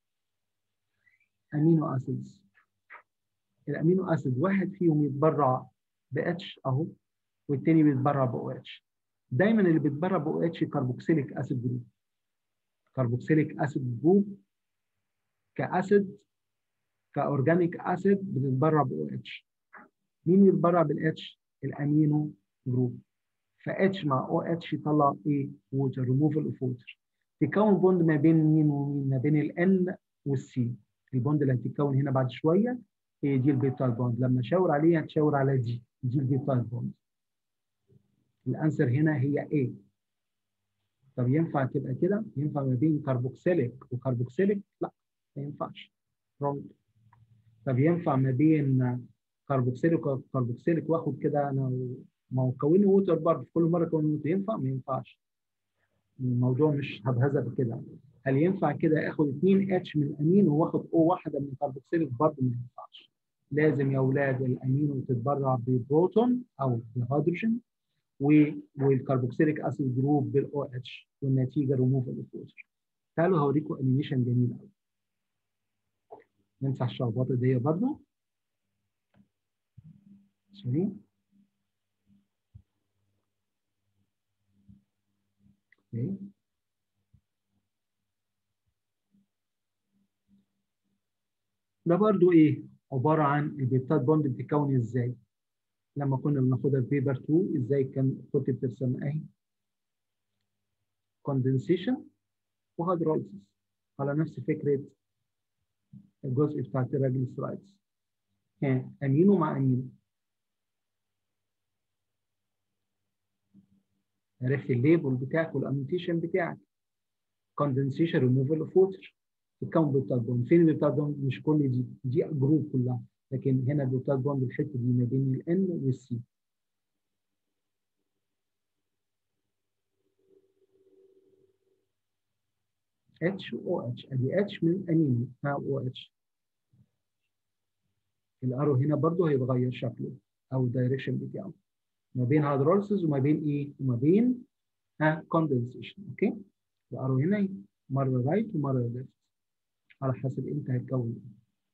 [SPEAKER 1] امينو اسيدز الامينو اسيد واحد فيهم يتبرع ب اتش اهو والتاني بيتبرع ب او اتش دايما اللي بيتبرع ب او اتش كربوكسيليك اسيد جروب كربوكسيليك اسيد جروب كاسيد كاورجانيك اسيد بتتبرع ب او اتش مين يتبرع بالاتش الامينو جروب فاتش مع او اتش يطلع ايه ووتر ريموفال اوف ووتر تكون بوند ما بين مين ومين ما بين الان والسي البوند اللي هتتكون هنا بعد شويه هي دي البيبتايد بوند لما اشاور عليها هتشاور على دي دي البيبتايد بوند الانسر هنا هي A طب ينفع تبقى كده ينفع ما بين كربوكسيليك وكربوكسيليك لا ما ينفعش رونج طب ينفع ما بين كربوكسيليك وكربوكسيليك واخد كده انا ما هو كوني ووتر برضه في كل مره كوني ووتر ينفع ما ينفعش الموضوع مش هبهزه كده هل ينفع كده اخد 2 اتش من الامين واخد او واحده من الكربوكسيليك برضه ما ينفعش لازم يا اولاد الامينو تتبرع ببروتون او بهيدروجين والكربوكسيليك اسيد جروب بالاو اتش والنتيجه ريموفال اوف ووتر تعالوا هوريكم انيميشن جميل قوي نمسح الشخبطه دي برضه سوري اوكي ده برضو ايه عباره عن البيبتايد بوند بتتكون ازاي لما كنا بناخدها في بيبر 2 ازاي كان كنت بترسم اهي كوندنسيشن وهيدروليسيس على نفس فكره الجزء بتاع التراجليسرايدز ها امينو مع امينو عرفت الليبل بتاعك والامنتيشن بتاعك كوندنسيشن ريموفال اوف ووتر تتكون بيبتايد بوند فين البيبتايد بوند مش كل دي دي جروب كلها لكن هنا البيبتايد بوند الحته دي ما بين الان والسي اتش او اتش ادي اتش من امينو مع او اتش الارو هنا برضو هيتغير شكله او الدايركشن بتاعه ما بين هيدروليسيس وما بين ايه وما بين ها كوندنسيشن اوكي الارو هنا مره رايت ومره ليفت على حسب انت هتكون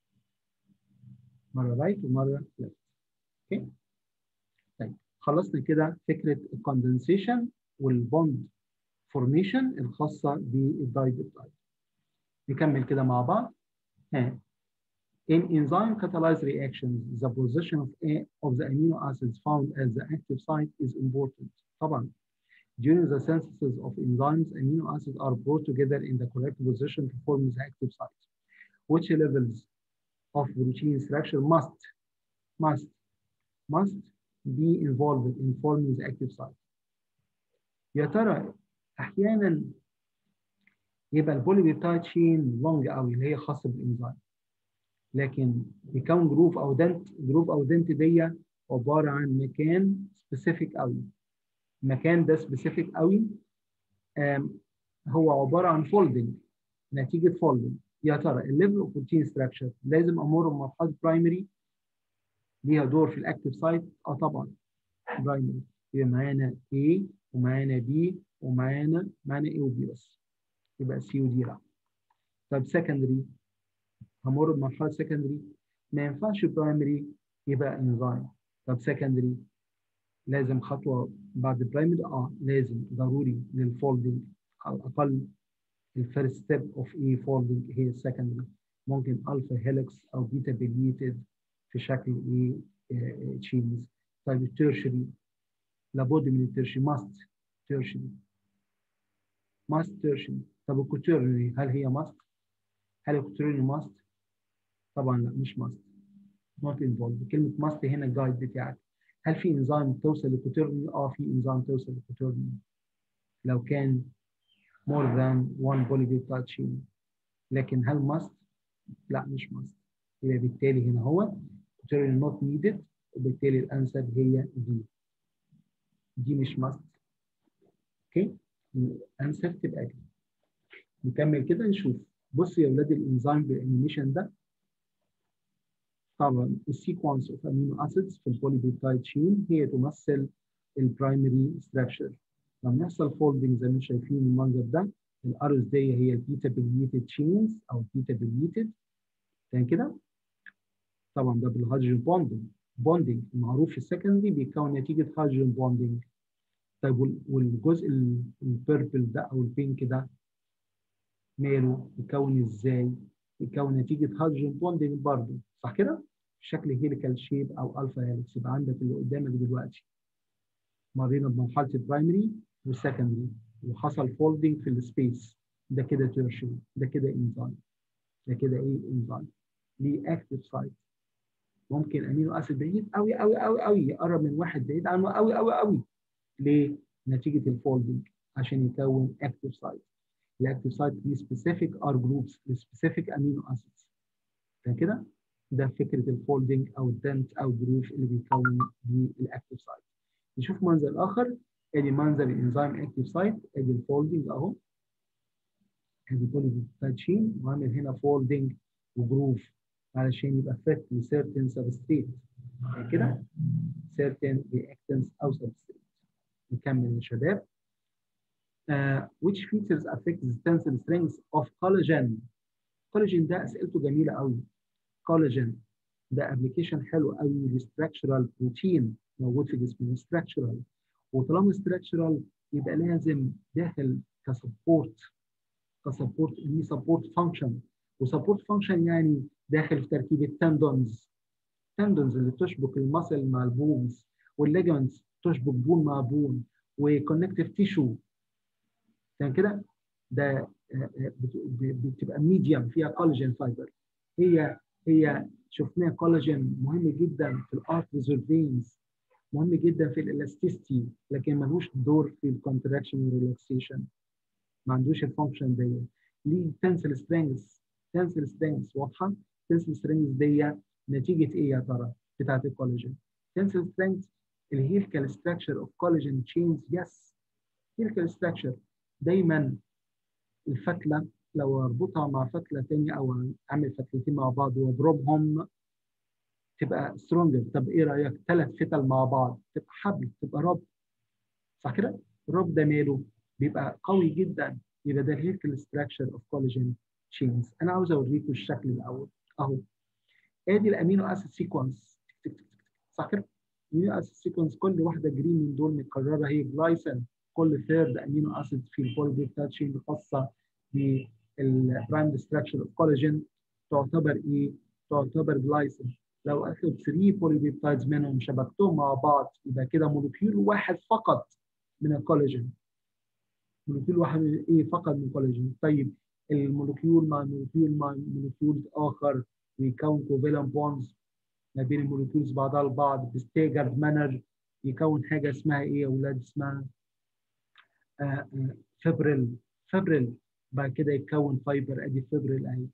[SPEAKER 1] مره رايت ومره ليفت اوكي طيب خلصنا كده فكره الكوندنسيشن والبوند فورميشن الخاصه بالدايبيبتايد نكمل كده مع بعض ها In enzyme catalyzed reactions, the position of, a, of the amino acids found at the active site is important. طبعا, during the synthesis of enzymes, amino acids are brought together in the correct position to form the active site. Which levels of protein structure must, must, must be involved in forming the active site. يا ترى احيانا يبقى البوليبيبتايد تشين لونج قوي اللي هي خاصه بالانزيم لكن يكون جروف او دنت جروف او دنت دي عباره عن مكان سبيسيفيك قوي المكان ده سبيسيفيك قوي هو عباره عن فولدنج نتيجه فولدنج يا ترى الليفل اوف بروتين ستراكشر لازم امر بمرحله برايمري ليها دور في الاكتف سايت اه طبعا برايمري يبقى معانا A ومعانا B ومعانا معانا A وB بس يبقى C ودي لا طب سكندري همر بمرحله سكندري ما ينفعش برايمري يبقى انزيم طب سكندري لازم خطوه بعد برايمري اه لازم ضروري للفولدنج على الاقل الفيرست ستيب اوف اي فولدنج هي السكندري ممكن الفا هيلكس او بيتا بليتد في شكل ايه تشينز طيب التيرشري لابد من التيرشري ماست تيرشري ماست تيرشري طب الكوتيرنري هل هي ماست؟ هل الكوتيرنري ماست؟ طبعا لا مش ماست نوت انفولد كلمه ماست هنا الجايد بتاعك هل في انزيم توصل للكوتيرنري؟ اه في انزيم توصل للكوتيرنري لو كان more than one polypeptide chain لكن هل must؟ لا مش must يبقى بالتالي هنا هو quaternion not needed وبالتالي الانسر هي دي دي مش must اوكي الانسر تبقى دي نكمل كده نشوف بصوا يا اولاد الانزيم بالانيميشن ده طبعا السيكونس اوف امينو اسيدز في البوليبيبتايد تشين هي تمثل البرايمري ستراكشر لما يحصل فولدنج زي ما انتم شايفين المنظر ده الارز دي هي البيتا بليتد تشينز او البيتا بليتد كان كده طبعا ده بالهيدروجين بوندنج بوندنج المعروف في السكندري بيتكون نتيجه هيدروجين بوندنج طيب والجزء البيربل ده او البينك ده ماله يتكون ازاي؟ يتكون نتيجه هيدروجين بوندنج برضه صح كده؟ شكل هيليكال شيب او الفا هيلكس يبقى عندك اللي قدامك دلوقتي مرينا بمرحله البرايمري والسكندري وحصل فولدنج في السبيس ده كده تيرشري ده كده انزيم ده كده ايه انزيم ليه اكتف سايت ممكن امينو اسيد بعيد قوي قوي قوي قوي يقرب من واحد بعيد عنه قوي قوي قوي ليه؟ نتيجه الفولدنج عشان يكون اكتف سايت الاكتف سايت ليه سبيسيفيك ار جروبس لسبيسيفيك امينو اسيدز ده كده ده فكره الفولدنج او الدنت او الجروف اللي بيكون بيه الاكتف سايت نشوف منظر اخر ادي منظر الانزيم اكتف سايت ادي الفولدنج اهو ادي بوليبيبتايد تشين وعامل هنا فولدنج وجروف علشان يبقى فت لسيرتن سبستريت كده certain reactants او substrate نكمل يا شباب uh, which features affect the tensile strength of collagen collagen ده اسئلته جميله قوي collagen ده ابلكيشن حلو قوي للستراكشرال بروتين موجود في جسمنا ستراكشرال وطالما ستراكشرال يبقى لازم داخل كسبورت كسبورت ليه سبورت فانكشن وسبورت فانكشن يعني داخل في تركيب التندونز التندونز اللي بتشبك المسل مع البونز والليجمنتس تشبك بون مع بون وكونكتيف تيشو كان كده ده بتبقى ميديم فيها كولاجين فايبر هي هي شفناها كولاجين مهم جدا في الارتريز والفينز مهم جدا في الالاستيستي لكن ملوش دور في الكونتراكشن والريلاكسيشن ما عندوش الفانكشن دي ليه تنسل سترينجز تنسل سترينجز واضحه تنسل سترينجز دي نتيجه ايه يا ترى بتاعت الكولاجين تنسل سترينجز الهيلكال ستراكشر اوف كولاجين تشينز يس هيلكال ستراكشر دايما الفتله لو اربطها مع فتله ثانيه او اعمل فتلتين مع بعض واضربهم تبقى سترونجر طب ايه رايك ثلاث فتل مع بعض تبقى حبل تبقى رب صح كده الرب ده ماله بيبقى قوي جدا يبقى ده الهيلكال ستراكشر اوف كولاجين تشينز انا عاوز اوريكم الشكل الاول اهو ادي الامينو اسيد سيكونس صح كده الامينو اسيد سيكونس كل واحده جرين من دول متكرره هي جلايسين كل ثيرد امينو اسيد في البوليبيبتايد تشين الخاصه بالبرايم ستراكشر اوف كولاجين تعتبر ايه؟ تعتبر جلايسين لو اخد 3 بوليبيبتايدز منهم شبكتهم مع بعض يبقى كده مولكيول واحد فقط من الكولاجين مولكيول واحد من ايه فقط من الكولاجين طيب المولكيول مع مولكيول مع مولكيول اخر بيكون كوفالنت بونز ما بين المولكيولز بعضها البعض بستيجرد مانر يكون حاجه اسمها ايه يا اولاد اسمها آه آه فبريل فبريل بعد كده يتكون فايبر ادي فبريل اهي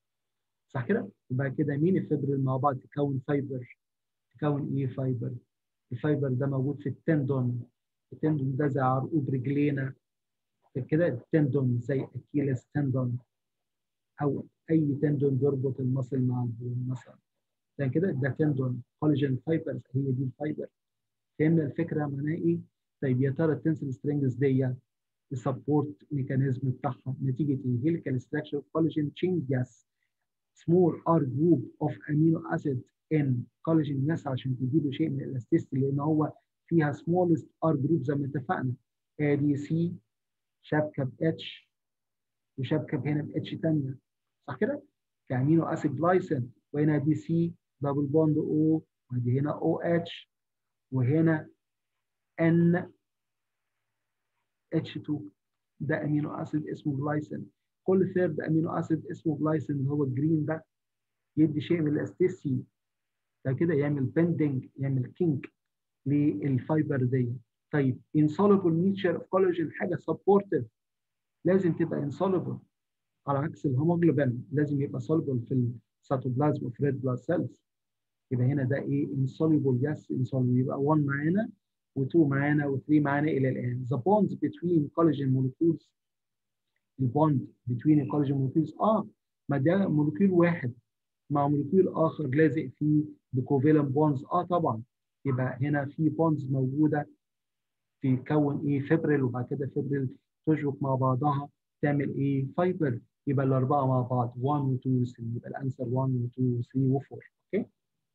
[SPEAKER 1] صح كده؟ وبعد كده مين الفبريل مع بعض تكون فايبر تكون ايه فايبر؟ الفايبر ده موجود في التندون التندون ده زي عرقوب رجلينا كده التندون زي اكيلس تندون او اي تندون بيربط المصل مع البون مثلا عشان كده ده تندون كولاجين فايبرز هي دي الفايبر فهمنا الفكره معناها ايه؟ طيب يا ترى التنسل سترينجز دي السبورت ميكانيزم بتاعها نتيجه الهيليكال ستراكشر كولاجين تشين يس سمول ار جروب اوف امينو اسيد ان كولاجين يس عشان تديله شيء من الالاستيستي لان هو فيها سمولست ار جروب زي ما اتفقنا ادي سي شبكه ب اتش وشبكه هنا ب اتش ثانيه صح كده؟ كامينو اسيد جلايسين وهنا دي سي دبل بوند او وادي هنا او اتش وهنا ان اتش 2 ده امينو اسيد اسمه جلايسين كل ثيرد امينو اسيد اسمه جلايسين اللي هو الجرين ده يدي شيء من الاستيسي ده كده يعمل بندنج يعمل كينك للفايبر دي طيب insoluble nature of collagen حاجه supportive لازم تبقى insoluble على عكس الهيموجلوبين لازم يبقى soluble في السيتوبلازم وفي ريد بلاد سيلز يبقى هنا ده ايه insoluble yes insoluble يبقى 1 معانا و2 معانا و3 معانا الى الان the bonds between collagen molecules البوند between الكولاجين molecules اه ما ده مولكيول واحد مع مولكيول اخر لازق فيه بكوفيلنت بونز اه طبعا يبقى هنا في بونز موجوده تكون ايه فبريل وبعد كده فبريل تشبك مع بعضها تعمل ايه فايبر يبقى الاربعه مع بعض 1 و 2 و 3 يبقى الانسر 1 و 2 و 3 و 4 اوكي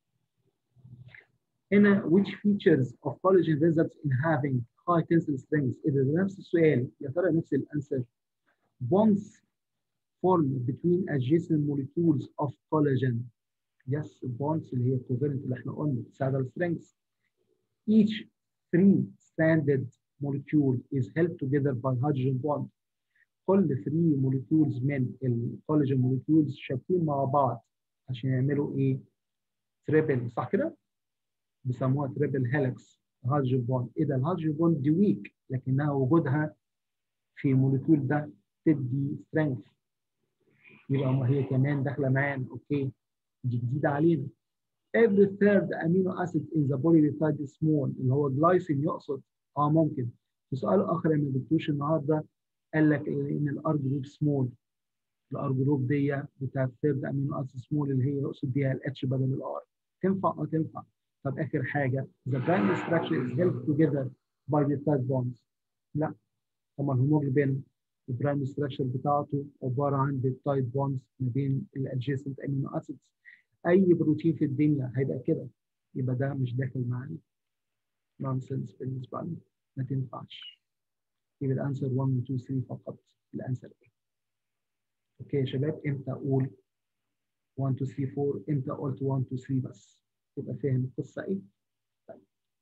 [SPEAKER 1] هنا which features of collagen results in having high tensile strength اذا ده نفس السؤال يا ترى نفس الانسر bonds formed between adjacent molecules of collagen yes bonds اللي هي covalent اللي احنا قلنا saddle strengths each three stranded molecule is held together by hydrogen bond كل 3 molecules من الكولاجين molecules شابكين مع بعض عشان يعملوا ايه؟ تريبل صح كده؟ بيسموها تريبل هيلكس هيدروجين بوند اذا الهيدروجين بوند دي ويك لكنها وجودها في الموليكيول ده تدي سترينث يبقى ما هي كمان داخله معانا اوكي دي جديده علينا every third amino acid in the polypeptide is small اللي هو جلايسين يقصد اه ممكن في سؤال اخر ما جبتوش النهارده قال لك ان الار جروب سمول الار جروب دي بتاعت ثيرد امينو اسيد سمول اللي هي يقصد بيها الاتش بدل الار تنفع اه تنفع طب اخر حاجه the primary structure is held together by the third bonds لا طبعا الهيموجلوبين البرايمري ستراكشر بتاعته عباره عن بيبتايد بوندز ما بين الادجيسنت امينو اسيدز اي بروتين في الدنيا هيبقى كده يبقى ده مش داخل معانا نونسنس بالنسبه لنا ما تنفعش يبقى الانسر 1 و 2 3 فقط الانسر ايه اوكي يا شباب امتى اقول 1 2 3 4 امتى قلت 1 2 3 بس تبقى فاهم القصه ايه طيب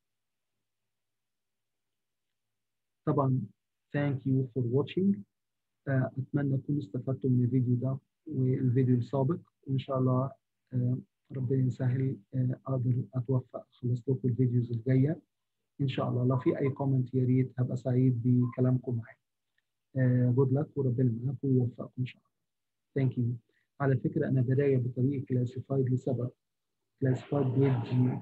[SPEAKER 1] طبعا thank you for watching اتمنى تكونوا استفدتوا من الفيديو ده والفيديو السابق وان شاء الله ربنا يسهل اقدر اتوفق اخلص لكم الفيديوز الجايه ان شاء الله لو في اي كومنت يا ريت هبقى سعيد بكلامكم معايا جود لك وربنا معاكم ويوفقكم ان شاء الله ثانك يو على فكره انا بدايه بطريقه كلاسيفايد لسبب كلاسيفايد بيدي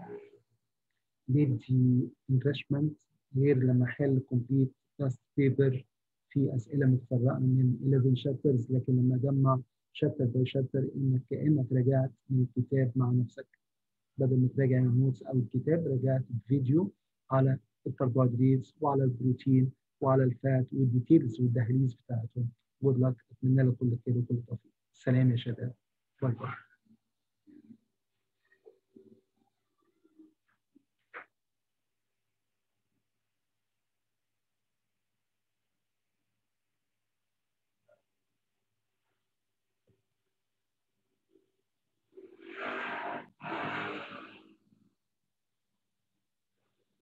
[SPEAKER 1] بيدي انريشمنت غير لما احل كومبليت تاست بيبر في اسئله متفرقه من 11 شابترز لكن لما اجمع شابتر باي شابتر انك كانك رجعت من الكتاب مع نفسك بدل ما تراجع من النوتس او الكتاب رجعت بفيديو على الكربوهيدرات وعلى البروتين وعلى الفات والديتيلز والدهاليز بتاعتهم جود لك اتمنى لك كل خير وكل توفيق سلام يا شباب باي باي